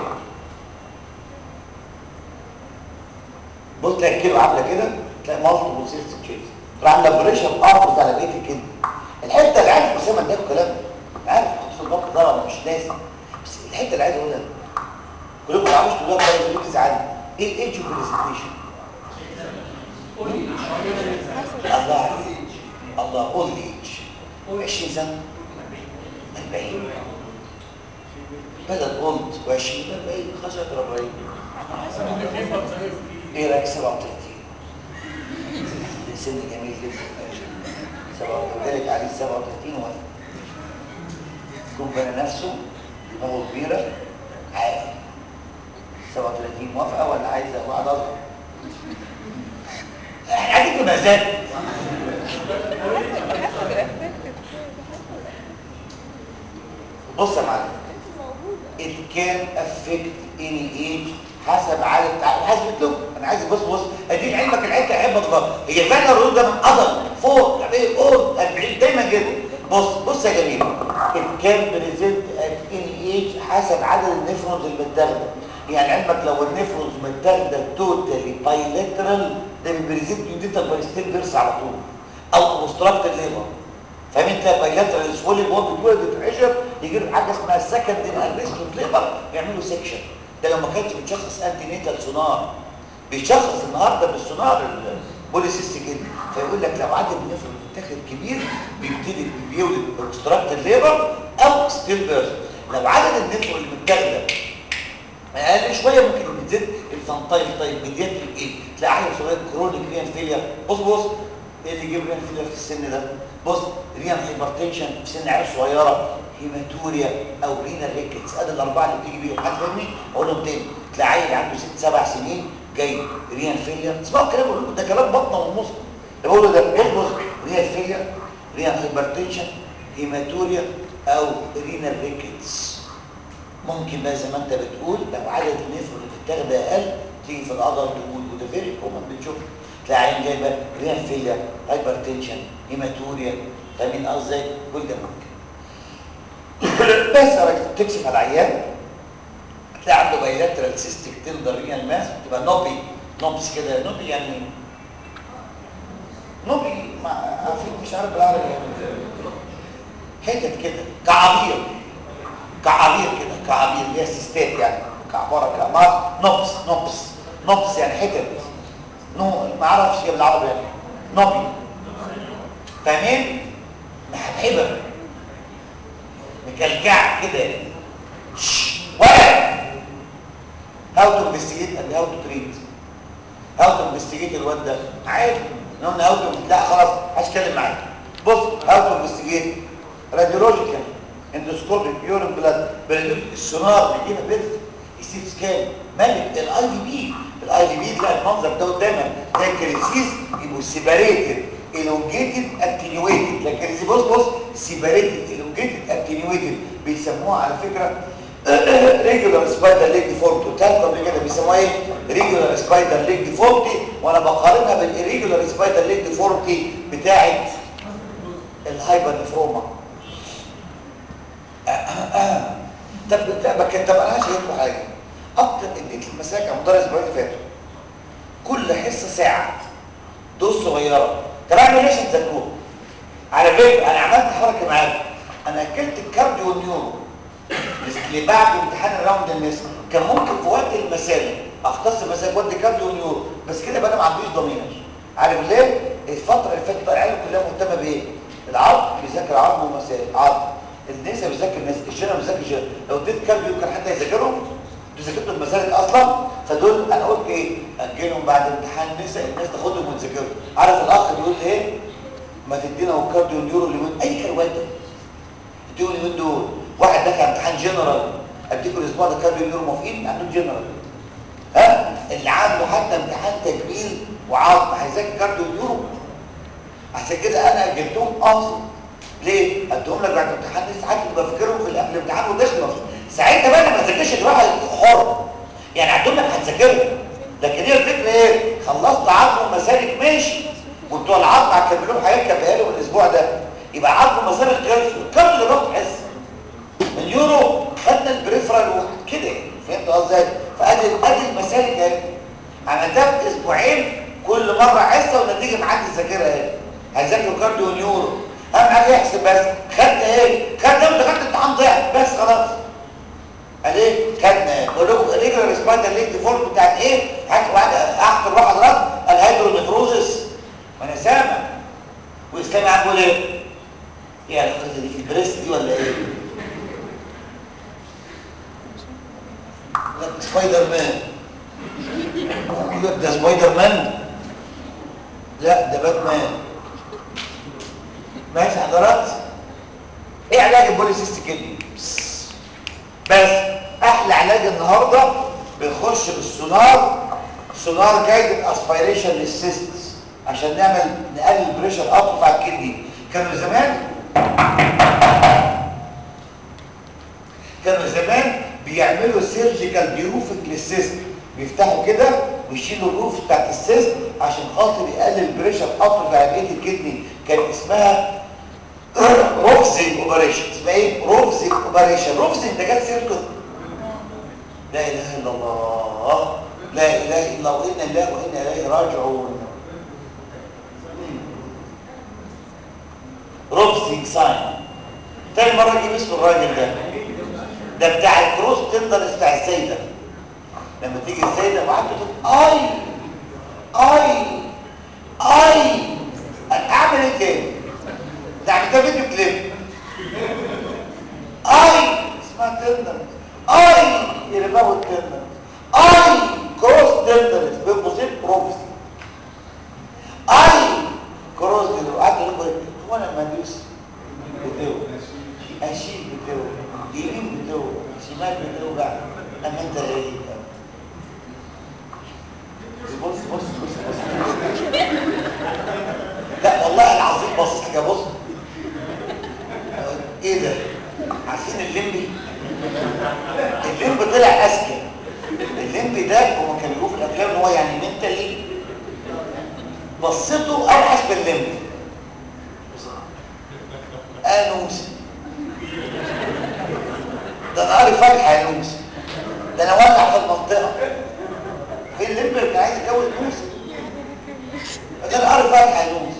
بص تلاقي الكيلو عامله كده تلاقي مالتيبل سيست تشيز تروح عامله بريشر ارتز على بقيه الكيلو الحته اللي عارف اسامه اداك كلام عارف حط في البطن ده انا مش ناسي بس الحته اللي عايز اقولها كلكم ما تعرفوش تقولوها بطريقه يقول زعل ايه الايدج بريزنتيشن الله عليك الله اولد ايج 20 سنه 40 بدل اولد و20 40 خشت 40 ايه رايك 37 ده سن جميل جدا 37 ذلك عليه 37 وقت يكون بنى نفسه دماغه كبيره عادي 37 موافقه ولا عايزه واحد اصغر احنا قاعدين في مزاج بص يا معلم it can affect any age حسب عدد حسب لكم انا عايز بص بص اديك علمك الحته احب اضغط هي فعلا الردود ده من قدر فوق تعمل فوق 40 دايما كده بص بص يا جميل it can present at any age حسب عدد النفرونز المتاخده يعني علمك لو النفرونز متاخده توتالي بايلاترال ده بيبريزنت يوديتال بايستيل بيرس على طول او اوبستراكت الليبر فاهم انت بايلاترال سوولي هو بيتولد يتحشر يجي له حاجه اسمها سكند ارستود ليبر يعملوا سكشن ده لو ما كانش بتشخص انتي نيتال سونار بيشخص النهارده بالسونار البوليسيست كده فيقول لك لو عدد النفر المتاخد كبير بيبتدي بيولد اوبستراكت الليبر او ستيل بيرس لو عدد النفر اللي متاخده اقل شويه ممكن بتزيد الفانتايل طيب بدايه الايه تلاقي عيل صغير كرونيك ريان فيلير بص بص ايه اللي يجيب ريان فيلير في السن ده بص ريان هايبرتنشن في سن عيال صغيره هيماتوريا او رينا ريكتس ادي الاربعه اللي بتيجي بيهم حد فاهمني اقول لهم تاني تلاقي عيل عنده ست سبع سنين جاي ريان فيلير اسمعوا الكلام بقول لكم ده كلام بطنه ونص اللي بقوله ده بص بص ريان فيلير ريان هايبرتنشن هيماتوريا او رينا ريكتس ممكن بقى زي ما انت بتقول لو عدد النفر اللي بتاخد اقل تيجي في القدر تقول وده فيري كومن بنشوف تلاقي عين جايبه ريان فيلير هايبرتنشن هيماتوريا فاهمين قصدي كل ده ممكن بس راجل تكشف على العيان تلاقي عنده بايلاترال سيستيك تندر ريان ماس تبقى نوبي نوبس كده نوبي يعني نوبي ما عارفين مش عارف بالعربي يعني حتت كده كعبير كعبير كده كعبير اللي هي سيستات يعني كعباره كعبار نبس نبس نبس يعني حتت نو ما اعرفش ايه بالعربي يعني نوبي فاهمين محبحبه مكلكع كده شش، ولا هاو تو انفستيجيت اند هاو تو تريت هاو تو انفستيجيت الواد ده عادي قلنا هاو تو لا خلاص عايز اتكلم معاك بص هاو تو انفستيجيت راديولوجيكال اندوسكوبيك يورين بلاد بريدوك السونار بيجيبها بيرف السيت سكان مالك الاي دي بي الاي دي بي تلاقي المنظر ده قدامك ده الكريسيس يبقوا سيباريتد elongated attenuated لكن الكريسيس بص بص سيباريتد elongated attenuated بيسموها على فكره ريجولار سبايدر ليج ديفولت قلت لكم قبل كده بيسموها ايه ريجولار سبايدر ليج ديفولت وانا بقارنها بالريجولار سبايدر ليج ديفولت بتاعه الهايبر نفروما طب لا بك طب انا عايز اقول حاجه اكتر اديت المساك على مدرس الاسبوعين اللي فاتوا كل حصه ساعه دوس صغيره طب اعمل ايش تذاكروه على فكره انا عملت حركه معاكم انا اكلت الكارديو والنيورو اللي بعد امتحان الراوند الناس كان ممكن في وقت المسائل اختص مسائل وقت كارديو ونيورو بس كده بقى انا ما عنديش ضمير عارف ليه الفتره اللي فاتت بقى العيال كلها مهتمه بايه العظم بيذاكر عظم ومسائل عظم النساء بيذاكر الناس الشنه بيذاكر الشنه لو اديت كارديو كان حد هيذاكرهم ذاكرت المسالك اصلا فدول انا قلت ايه اجلهم بعد امتحان نساء الناس تاخدهم وتذاكرهم عارف الاخ بيقول لي ايه ما تدينا وكارديو ونيورو اليومين اي كروات اديهم اليومين دول واحد دخل امتحان جنرال اديكم الاسبوع ده كارديو ونيورو موافقين عندهم جنرال ها اللي عنده حتى امتحان تجميل وعظم هيذاكر كارديو ونيورو عشان كده انا اجلتهم اصلا ليه؟ اديهم لك بعد امتحان لسه حتى تبقى فاكرهم في قبل الامتحان وتخلص ساعتها بقى ما تذاكرش جراحه حر يعني هتقول لك هتذاكرها لكن هي الفكره ايه؟ خلصت عظم ومسالك ماشي وبتوع العظم هتكملوا حاجات كان بقالهم الاسبوع ده يبقى عظم ومسالك خلصوا كم اللي باخد حس من يورو خدنا البريفرال كده فهمت قصدي فادي ادي المسالك اهي عملتها في اسبوعين كل مره حصه والنتيجه معاك الذاكره اهي هذاكروا كارديو ونيورو اهم حاجه يحسب بس خدت ايه خدت امتى خدت امتحان ضيع بس خلاص قال ايه خدنا بقول لكم ريجولار سبايدر ليج ديفولت بتاعت ايه حاجه واحده احسن واحد رد الهيدرونيفروزس ما انا سامع واسلامي عم بيقول ايه ايه العلاقه دي في البريس دي ولا ايه لا سبايدر مان ده سبايدر مان لا ده باتمان ماشي حضرات ايه علاج البوليسيست كدني بس احلى علاج النهارده بنخش بالسونار سونار جايدد اسبيريشن للسيست عشان نعمل نقلل البريشر اطرف على الكدني كانوا زمان كانوا زمان بيعملوا سيرجيكال بيروفنج للسيست بيفتحوا كده ويشيلوا الروف بتاعت السيست عشان خاطر يقلل البريشر اطرف على بقيه الكدني كان اسمها روفزنج اوبريشن اسمها ايه روفزنج اوبريشن روفزنج ده جت سيرته لا اله الا الله لا اله الا الله وانا الله وانا اليه راجعون روفزنج ساين تاني مره اجيب اسم الراجل ده ده بتاع الكروس تندرس بتاع السيده لما تيجي السيده وقعدت تقول اي اي اي اعمل ايه تاني ده عملتها فيديو كليب اي اسمها تندر اي يرباو التندر اي كروس تندرس بين قوسين بروفيس اي كروس تندر قعدت اقول هو انا لما ادوس بتو اشيل بتو يمين بتو شمال بتو بقى اما انت ايه بص بص بص بص لا والله العظيم بص حاجه بص ايه ده عارفين الليمبي الليمبي طلع اذكى الليمبي ده هو كان بيقول في الافلام ان هو يعني منتلي بصته اوحش من الليمبي انوس ده انا قاري فاتحه يا نوس ده انا ولع في المنطقه في الليمبي كان عايز يتجوز نوس ده انا قاري فاتحه يا نوس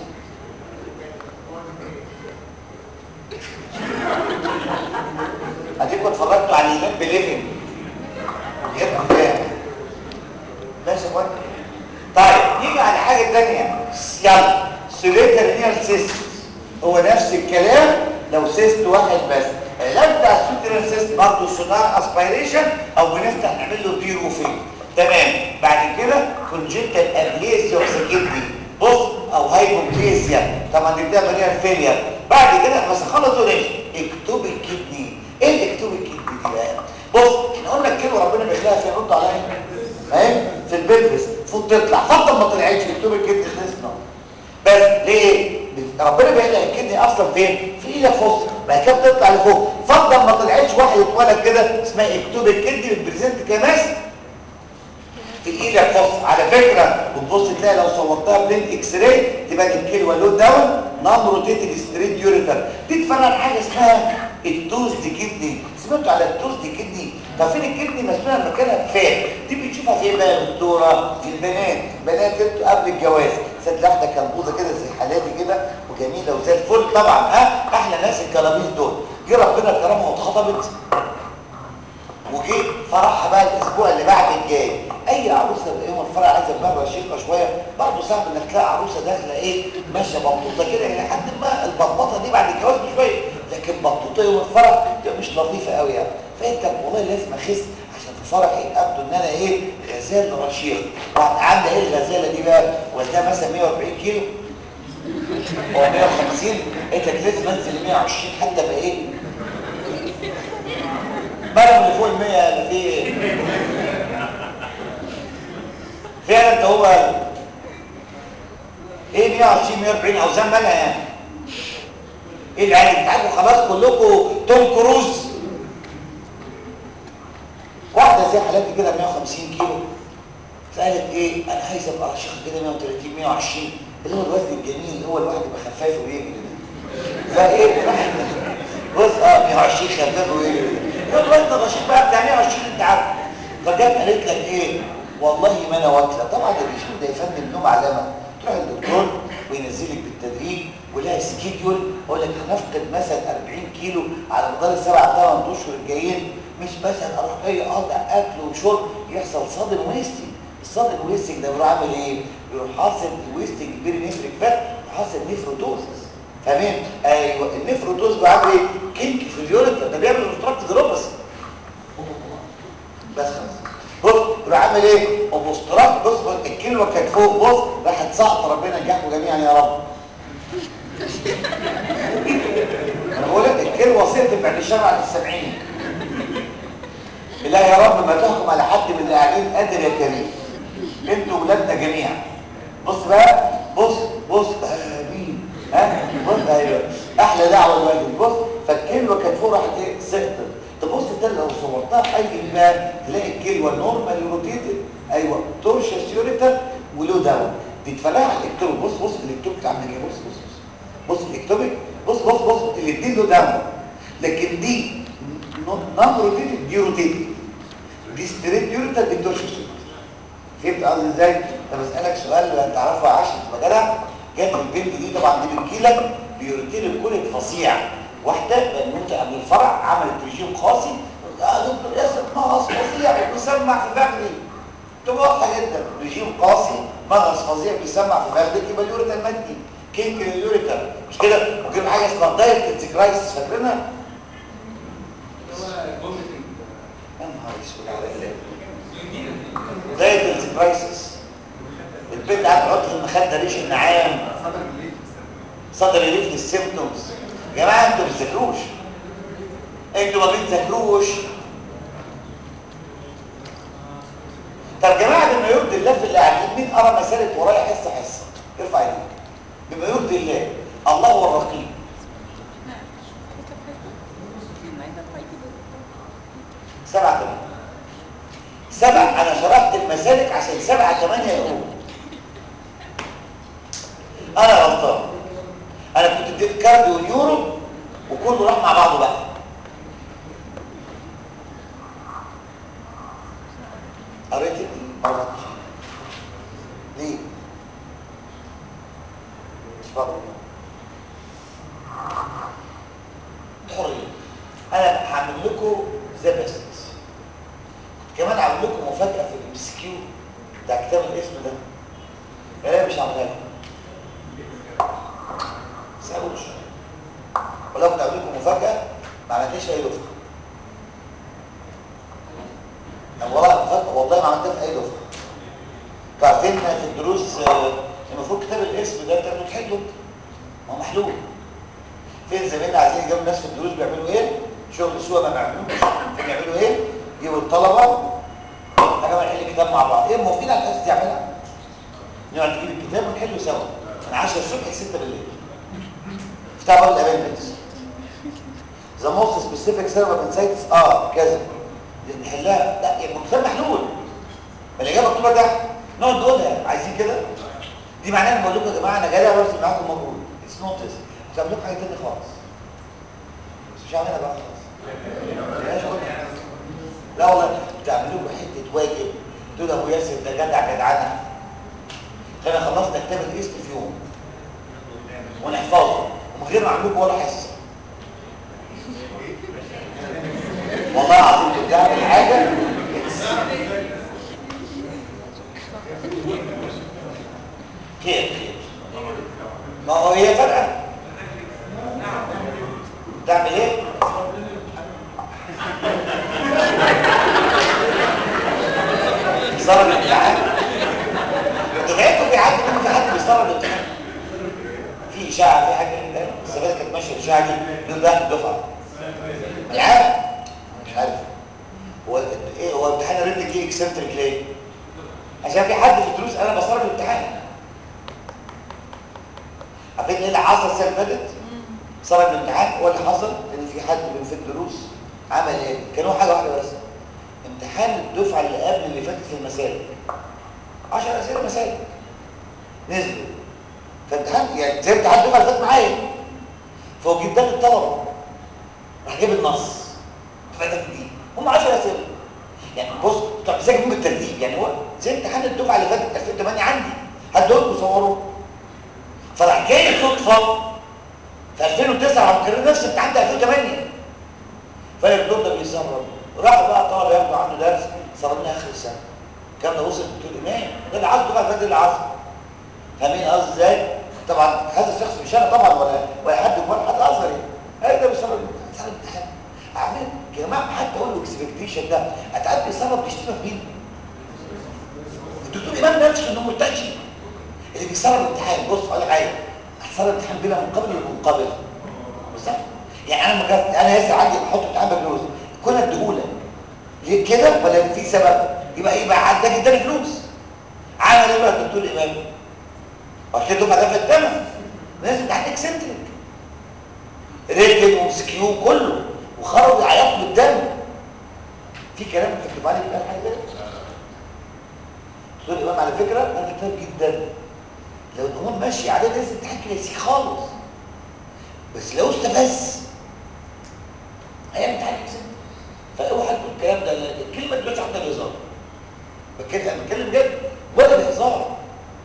اديكم اتفرجتوا على الايمان بليفنج يبقى كام ماشي يا اخوان طيب نيجي نيجي على حاجه ثانيه يلا سوليتر رينال سيست هو نفس الكلام لو سيست واحد بس العلاج بتاع السوليتر سيست برضه سونار اسبيريشن او بنفتح نعمل له دير وفين تمام بعد كده كونجنتال ابليسيا اوف ذا كدني بص او هايبوبليسيا طبعا دي بتبقى ريال فيلير بعد كده بس خلص دول ايه اكتب الكدني ايه اكتب الكدني دي بقى بص احنا قلنا الكلمه ربنا بيخلقها فيها رد عليا فاهم في البلفس فوت تطلع فضل ما طلعتش اكتب الكدني خلصنا بس ليه ربنا بيخلق الكدني اصلا فين في ايدك فوق ما كانت تطلع لفوق فضل ما طلعتش واحد اتولد كده اسمها اكتب الكدني بتبريزنت كماس في ايدك فص على فكرة بتبص تلاقي لو صورتها بلين اكس راي تبقى الكلوة لود داون نون روتيتد ستريت يوريتر دي تفرق حاجة اسمها التوز دي كدني سمعتوا على التوز دي كدني طب فين الكدني مسموعة مكانها فين دي بتشوفها فين بقى يا دكتورة في البنات بنات انتوا قبل الجواز ست واحدة كلبوزة كده زي حالاتي كده وجميلة وزي الفل طبعا ها احلى ناس الكلابيز دول جه ربنا كرمها واتخطبت وجه فرحها بقى الاسبوع اللي بعد الجاي اي عروسه يوم الفرح عايزه تبقى رشيقه شويه برضه صعب انك تلاقي عروسه داخله ايه ماشيه بطوطه كده يعني لحد ما البطاطه دي بعد الجواز بشويه لكن بطوطه يوم الفرح تبقى مش لطيفه قوي يعني فانت والله لازم اخس عشان في فرحي ابدو ان انا ايه غزال رشيق وعندها ايه الغزاله دي بقى وزنها مثلا 140 كيلو او 150 انت لازم انزل 120 حتى بقى ايه بلغ اللي فوق المية اللي فيه فعلا انت هو ايه 120 140 اوزان مالها يعني ايه العادي بتاعكم خلاص كلكم توم كروز واحده زي حالاتي كده 150 كيلو سالت ايه انا عايز ابقى رشيقه كده 130 120 اللي هو الوزن الجميل اللي هو الواحد يبقى خفاف ويجري ده فايه راح بص اه 120 خفاف ويجري يقول له انت رشيق بقى بتاع 120 انت عارف فجت قالت لك ايه والله ما انا واكله طبعا الرجيم ده يفندم له علامه تروح للدكتور وينزلك بالتدريج ولها سكيدول يقول لك هنفقد مثلا 40 كيلو على مدار السبع ثمان اشهر الجايين مش مثلا اروح جاي اقطع اكل وشرب يحصل صدم ويستنج الصدم ويستنج ده بيروح عامل ايه؟ بيروح حاصل الويستنج بيري نفرك فات حاصل نفروتوزس فاهمين؟ ايوه النفروتوز بيعمل ايه؟ كينك في اليوريتا ده بيعمل اوبستراكت جروبس بس خلاص بص يروح عامل ايه؟ اوبستراكت بص بص الكلمه كانت فوق بص راحت سقط ربنا ينجحكم جميعا يا رب انا بقول لك الكلمه وصلت بعد الشر على السبعين لا يا رب ما تحكم على حد من اللي قاعدين قادر يا كريم انتوا ولادنا جميعا بص بقى بص بص امين ها بص ايوه احلى دعوه الواجب بص فالكلمه كانت فوق راحت ايه سقطت تبص ده لو صورتها في اي بقى تلاقي الكلمه نورمال روتيتد ايوه تورشس يوريتر ولو داون تتفرع على الاكتوبيك بص بص الاكتوبيك عامله ايه بص بص بص بص الاكتوبيك بص بص بص الاثنين له داون لكن دي نون روتيتد دي روتيتد دي ستريت يوريتر دي تورشس يوريتر فهمت قصدي ازاي؟ طب اسالك سؤال تعرفه عشان تبقى جدع جت البنت دي طبعا دي بتجيلك بيوريتير كوليك فظيع واحده بنوته قبل الفرع عملت رجيم قاسي يا دكتور ياسر مغص فظيع بيسمع في فخذي تبقى واضحه جدا رجيم قاسي مغص فظيع بيسمع في فخذك يبقى اليوريتر مادي كينك اليوريتر مش كده وكده حاجه اسمها دايت كرايسيس فاكرينها؟ يا نهار اسود على الله دايت كرايسيس البنت قاعده تحط في المخده ريش النعام صدر يلف السيمتومز يا جماعه انتوا ما بتذاكروش انتوا ما بتذاكروش طب يا جماعه بما يرضي الله في اللي قاعدين مين قرا مساله ورايا حصه حصه ارفع ايديك بما يرضي الله الله هو الرقيب سبعة ثمانية سبع انا شرحت المسالك عشان سبعة ثمانية يقوم انا غلطان انا كنت اديت كارديو ونيورو وكله راح مع بعضه بقى قريت دي ما قريتش ليه اتفضل حريه انا هعمل لكم ذا بيست كمان عامل لكم مفاجاه في الام سي كيو بتاع كتاب الاسم ده ولو كنت اعمل لكم مفاجاه ما عملتهاش في اي دفعه أنا والله مفاجاه والله ما عملتها في اي دفعه انتوا عارفين في الدروس آه، المفروض كتاب الاسم ده تاخده تحله ما هو محلول فين زمايلنا عايزين يجيبوا الناس في الدروس بيعملوا ايه شغل سوا ما بيعملوش فين يعملوا ايه يجيبوا الطلبه يا جماعه نحل الكتاب مع بعض ايه موافقين على الاساس تعملها نقعد نجيب الكتاب ونحله سوا من 10 الصبح ل 6 بالليل بتاع باب الابندكس ذا موست سبيسيفيك سيرفر انسايتس اه كذا نحلها لا يبقى الكتاب محلول ما الاجابه مكتوبه تحت نقعد نقولها عايزين كده دي معناها ان بقول لكم يا جماعه انا جاي ارسم معاكم مجهود اتس نوت ذس بتعمل لكم حاجه ثانيه خالص بس مش هعملها بقى خلاص ملهاش وجه. لا والله بتعملوا لكم حته واجب تقول ابو ياسر ده جدع جدعانه خلينا خلصنا كتاب الاسم في يوم ونحفظه ومن غير ما اعمل لكم ولا حصه والله العظيم كنت اعمل حاجه خير خير ما هو هي فرقه تعمل ايه بيسرب الامتحان دفعتكم بيعدي منه في حد بيسرب الامتحان في اشاعه في حاجه كده الزبائن كانت ماشيه الاشاعه دي دول بقى الدفعه مش عارف مش عارف هو ايه هو امتحان الريد جه اكسنتريك ليه عشان في حد في الدروس انا بسرب الامتحان عارفين ايه اللي حصل السنه اللي فاتت سرب الامتحان هو اللي حصل ان في حد من في الدروس عمل ايه كان هو حاجه واحده بس امتحان الدفعه اللي قبل اللي فاتت في المسالك 10 اسئله مسالك نزلوا فامتحان يعني زي امتحان الدفعه اللي فاتت معايا فهو جدا الطلبه راح جايب النص فاتك دي هم 10 اسئله يعني بص طب ازاي جابوه بالترتيب يعني هو زي امتحان الدفعه اللي فاتت 2008 عندي هدول صوروه فراح جاي صدفه في 2009 راح كرر نفس الامتحان ده 2008 فالدكتور ده بيسرب راح بقى طالب ياخدوا عنده درس سربنا اخر السنه الكلام ده وصل للدكتور امام ده اللي عايز دفعه فاتت اللي عايز فاهمين قصدي ازاي؟ طبعا هذا الشخص مش انا طبعا ولا ولا حد ولا حد اصغر يعني ده بيسرب بيسرب الامتحان عارفين يا جماعه حتى اقول له اكسبكتيشن ده هتعدي بيسرب بيشتمك مين؟ الدكتور امام نفسه انه مرتجي اللي بيسرب الامتحان بص اقول لك حاجه هتسرب الامتحان بلا مقابل ولا مقابل بالظبط يعني انا مجرد انا ياسر عندي بحط امتحان بفلوس كنا اديهولك ليه كده ولا في سبب يبقى يبقى عندك اداني فلوس عمل ايه بقى الدكتور امام عشان الدفعه ده في الثمن الناس بتاعت اكسنتريك ريتن ومسكيو كله وخرجوا يعيطوا بالدم في كلام بتكتب عليه بقى حاجه كده دكتور امام على فكره انا كتاب جدا لو الامور ماشيه عليه لازم تحكي كلاسيك خالص بس لو استفز هيعمل امتحان اكسنتريك فاوعى تقول الكلام ده لا، الكلمه دلوقتي حتى بهزار بتكلم بتكلم جد ولا بهزار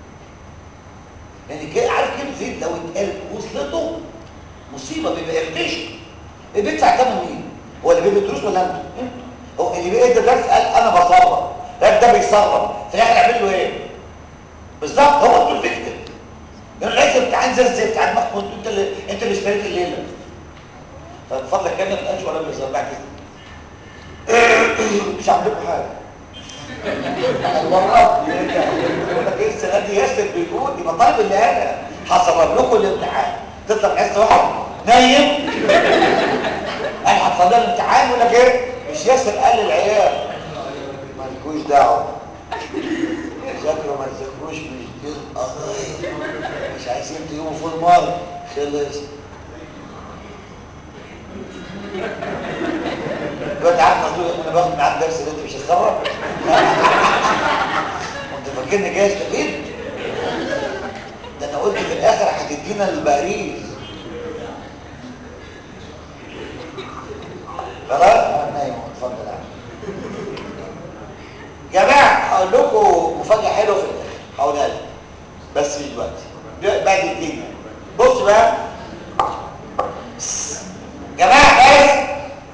يعني كده عارف كلمه زيد لو اتقالت وصلته مصيبه بيبقى يختشي اللي بيدفع ثمن مين هو اللي بيدي دروس ولا انتوا انتوا هو اللي بيدي درس قال انا بصرف ده ده بيصرف في الاخر يعمل له ايه بالظبط هو انتوا الفيكتور لانه لازم امتحان زي الزفت على دماغكم انتوا انت اللي انت اللي اشتريت الليله فبفضل كده ما تقالش ولا بيهزر بعد كده مش عامل لكم حاجه المرات يقول لك ايه السنه دي ياسر بيقول يبقى طالب اللي انا هصرف لكم الامتحان تطلع حصه واحد نايم انا هتصدر الامتحان يقول لك ايه مش ياسر قال للعيال مالكوش دعوه ذاكروا ما تذاكروش مش دي القضيه مش عايزين تجيبوا فول مارك خلص دلوقتي عارف مصدوق انا باخد معاك درس اللي انت مش هتخرج وانت فاكرني جاي استفيد ده انا قلت في الاخر هتدينا الباريس خلاص آه، نايم أهو، اتفضل يا عم جماعه هقول لكم مفاجاه حلوه في الاخر هقولها لك بس مش دلوقتي ده بعد الدنيا بص بقى جماعه بس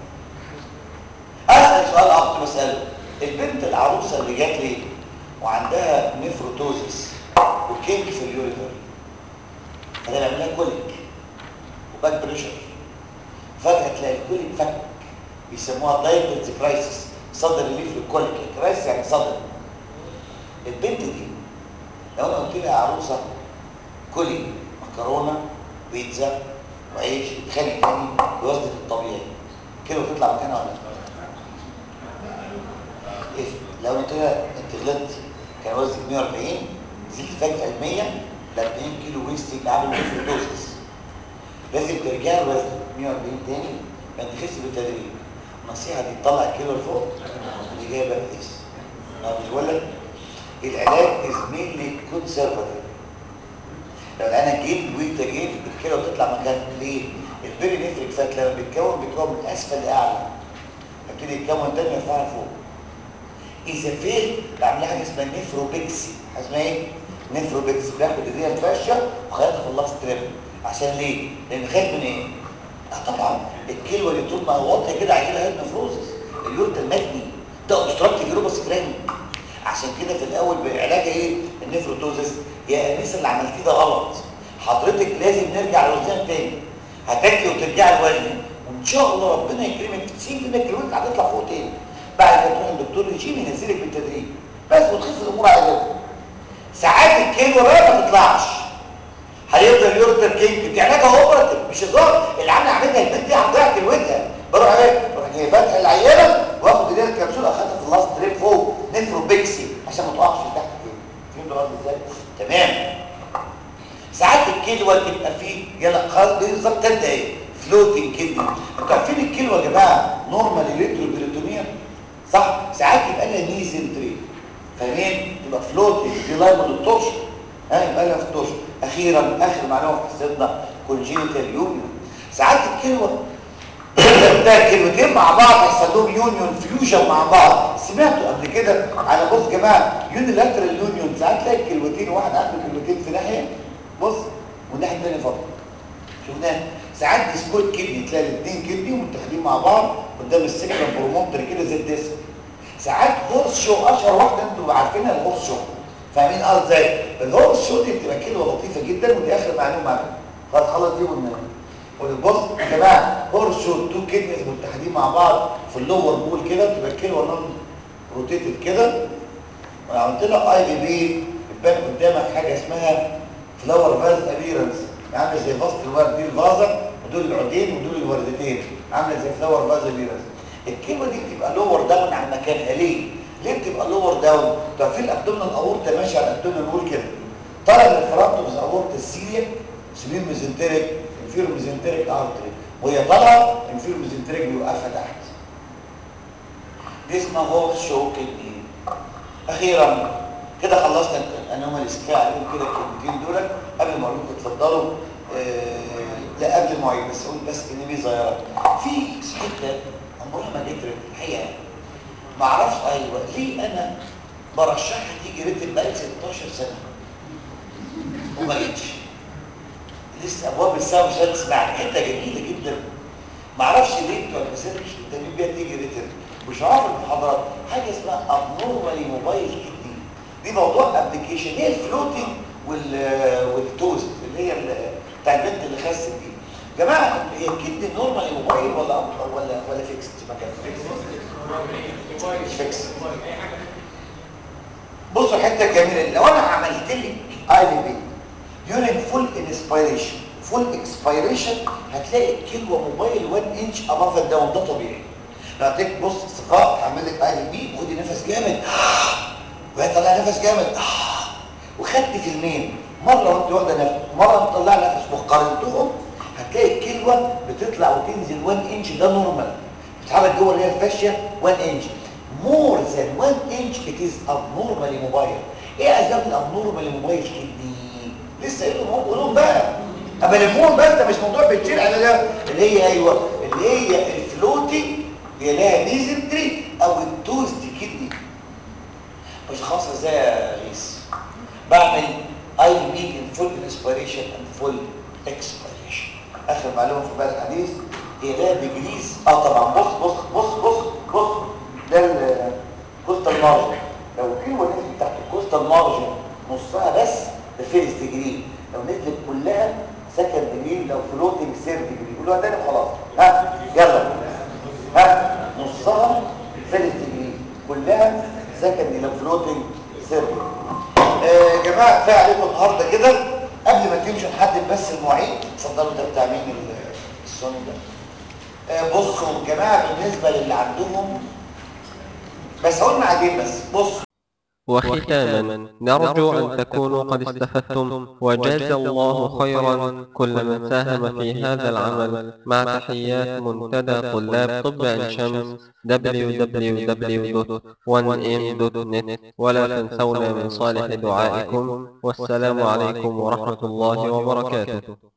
اسال سؤال اخر بساله البنت العروسه اللي جات لي وعندها نفروتوزيس وكينج في اليوريتر انا بعمل لها كوليك وباك بريشر فجاه تلاقي الكل انفك بيسموها دايبرز كرايسيس صدر ريليف للكوليك كرايسيس يعني صدر البنت دي لو انا قلت لها عروسه كلي مكرونه بيتزا وعيش خلي تاني بوزنك الطبيعي كده تطلع مكانها ولا لا؟ إيه؟ لو قلت لها انت غلطت كان وزنك 140 نزلت فجاه ل 100 ل 40 كيلو ويستنج عامل ميفروتوزس لازم ترجع لوزن 140 تاني ما تخس بالتدريج النصيحه دي تطلع الكيلو لفوق الاجابه اس انا مش بقول لك العلاج از مينلي كونسرفاتيف لو انا جيت وانت جيت الكيلو تطلع مكان ليه البيري نفرك فات لما بيتكون بيتكون من اسفل لاعلى يبتدي يتكون تاني يرفعها لفوق اذا فين بعمل حاجه اسمها نيفروبيكسي اسمها ايه نيفروبيكسي باخد ايديها الفشه وخيطها في اللاست تريب عشان ليه لان خايف من ايه اه طبعا الكيلو اللي طول ما هو واطي كده هيجيلها هيد نفروزس اليورت المتني ده اوبستراكتيف جروبس كراني عشان كده في الاول بالعلاج ايه النفروتوزس يا انسه اللي عملتيه ده غلط حضرتك لازم نرجع لوزنها تاني هتاكلي وترجعي لوزنك وان شاء الله ربنا يكرمك 90% كيلوات هتطلع فوق تاني بعد ما تروح للدكتور رجيم ينزلك بالتدريج بس وتخف الامور على كده ساعات الكيلو بقى ما تطلعش هيفضل يورتر كينج دي علاجها اوبراتيف مش هزار اللي عامله عاملها البنت دي هتضيع كلوتها بروح ايه بروح جاي فاتح العيانه واخد ايديها الكبسول اخدها في اللاست تريب فوق نفروبيكسي عشان ما تقعش تحت كده فهمتوا قصدي ازاي تمام ساعات الكيلو تبقى فيه يلا خلاص بالظبط ثلاث دقايق فلوتنج كده انتوا عارفين الكيلو يا جماعه نورمال الكتروبريتونيا صح ساعات يبقى لها ميزنتري فاهمين تبقى فلوتنج دي لايبل للطرش ها يبقى لها في الطرش اخيرا اخر معلومه في حصتنا كونجينيتال يونيون ساعات الكلوه ده كلمتين مع بعض يحصل لهم يونيون فيوجن مع بعض سمعتوا قبل كده على بص يا جماعه يونيلاترال يونيون ساعات تلاقي كلمتين واحد عنده كلمتين في ناحيه بص والناحيه الثانيه فاضيه شفناه ساعات ديسكوت كدني تلاقي الاثنين كدني متحدين مع بعض قدام السكرم برومونتر كده زي الديسك ساعات هورس شو اشهر واحده انتوا عارفينها الهورس شو فاهمين اه ازاي الهورس شو دي بتبقى كلمه لطيفه جدا ودي اخر معلومه معاكم خلاص خلص دي وننام بص يا جماعه هورس شو تو كدنيز متحدين مع بعض في اللور بول كده بتبقى الكلمه نون روتيتد كده وانا عملت لك اي بي بي يبان قدامك حاجه اسمها فلاور فاز ابيرنس عامله زي فصل الورد دي الفازه ودول العودين ودول الوردتين عامله زي فلاور فاز ابيرنس الكلمه دي بتبقى لور داون عن مكانها ليه ليه بتبقى لور داون ده في الابدومينال اورتا ماشي على الابدومينال وول كده طالع من الفرونتوس اورتا السيليا سبيل ميزنتريك انفيرو ميزنتريك ارتري وهي طالعه انفيرو ميزنتريك بيوقفها تحت دي اسمها هورس شو كدني اخيرا كده خلصنا الانومال سكاي عليهم كده الكلمتين دول قبل ما اقول لكم اتفضلوا آه لا قبل المواعيد بس اقول بس ان دي صغيره في حته عمرها ما جت الحقيقه ما اعرفش ايوه ليه انا برشحها تيجي ريتم بقالي 16 سنه وما جتش لسه ابواب السما مش هتسمعني حته جميله جدا ما اعرفش ليه بتوع المسالك مش مهتمين بيها تيجي ريتم مش عارف المحاضرات حاجه اسمها ابنورمالي موبايل كدني دي موضوع ابلكيشن هي الفلوتنج وال والتوست اللي هي بتاع البنت اللي خست دي يا جماعه هي الكدني نورمالي موبايل ولا ولا ولا فيكس مكان فيكس فيكس بصوا حته جميله لو انا عملت لك اي بي يورين فول انسبيريشن فول اكسبيريشن هتلاقي الكلوه موبايل 1 انش اباف الداون ده طبيعي لو هتك بص استقاء اعمل لك اي بي خدي نفس جامد وهي طلع نفس جامد وخدت في المين مره وانت واخده نفس مره مطلع نفس وقارنتهم هتلاقي الكلوه بتطلع وتنزل 1 انش ده نورمال بتتحرك جوه اللي هي الفاشيه 1 انش مور ذان 1 انش ات از ابنورمالي موبايل ايه اسباب الابنورمالي موبايل كدني لسه قايلهم هم قولهم بقى اما لمهم بس ده مش موضوع بيتشيل على ده اللي هي ايوه اللي هي الفلوتنج هي لها ميزنتري او التوست كدني مش خاصه ازاي يا ريس بعمل اي بي ان فول انسبيريشن اند فول اكسبيريشن اخر معلومه في بقى الحديث هي لها ديجريز اه طبعا بص بص بص بص بص ده الكوستال مارجن لو الكيلو نزلت تحت الكوستال مارجن نصها بس ده فيرست ديجري لو نزلت كلها سكند ديجري لو فلوتنج سير ديجري قولوها تاني خلاص ها النهارده كده قبل ما تمشوا نحدد بس المواعيد اتفضلوا ده بتاع مين ال- الصوم ده آه، بصوا يا جماعه بالنسبه للي عندهم بس قلنا عادين بس بص وختاما نرجو أن تكونوا قد استفدتم وجاز الله خيرا كل من ساهم في هذا العمل مع تحيات منتدى طلاب طب عين شمس www.1m.net ولا تنسونا من صالح دعائكم والسلام عليكم ورحمة الله وبركاته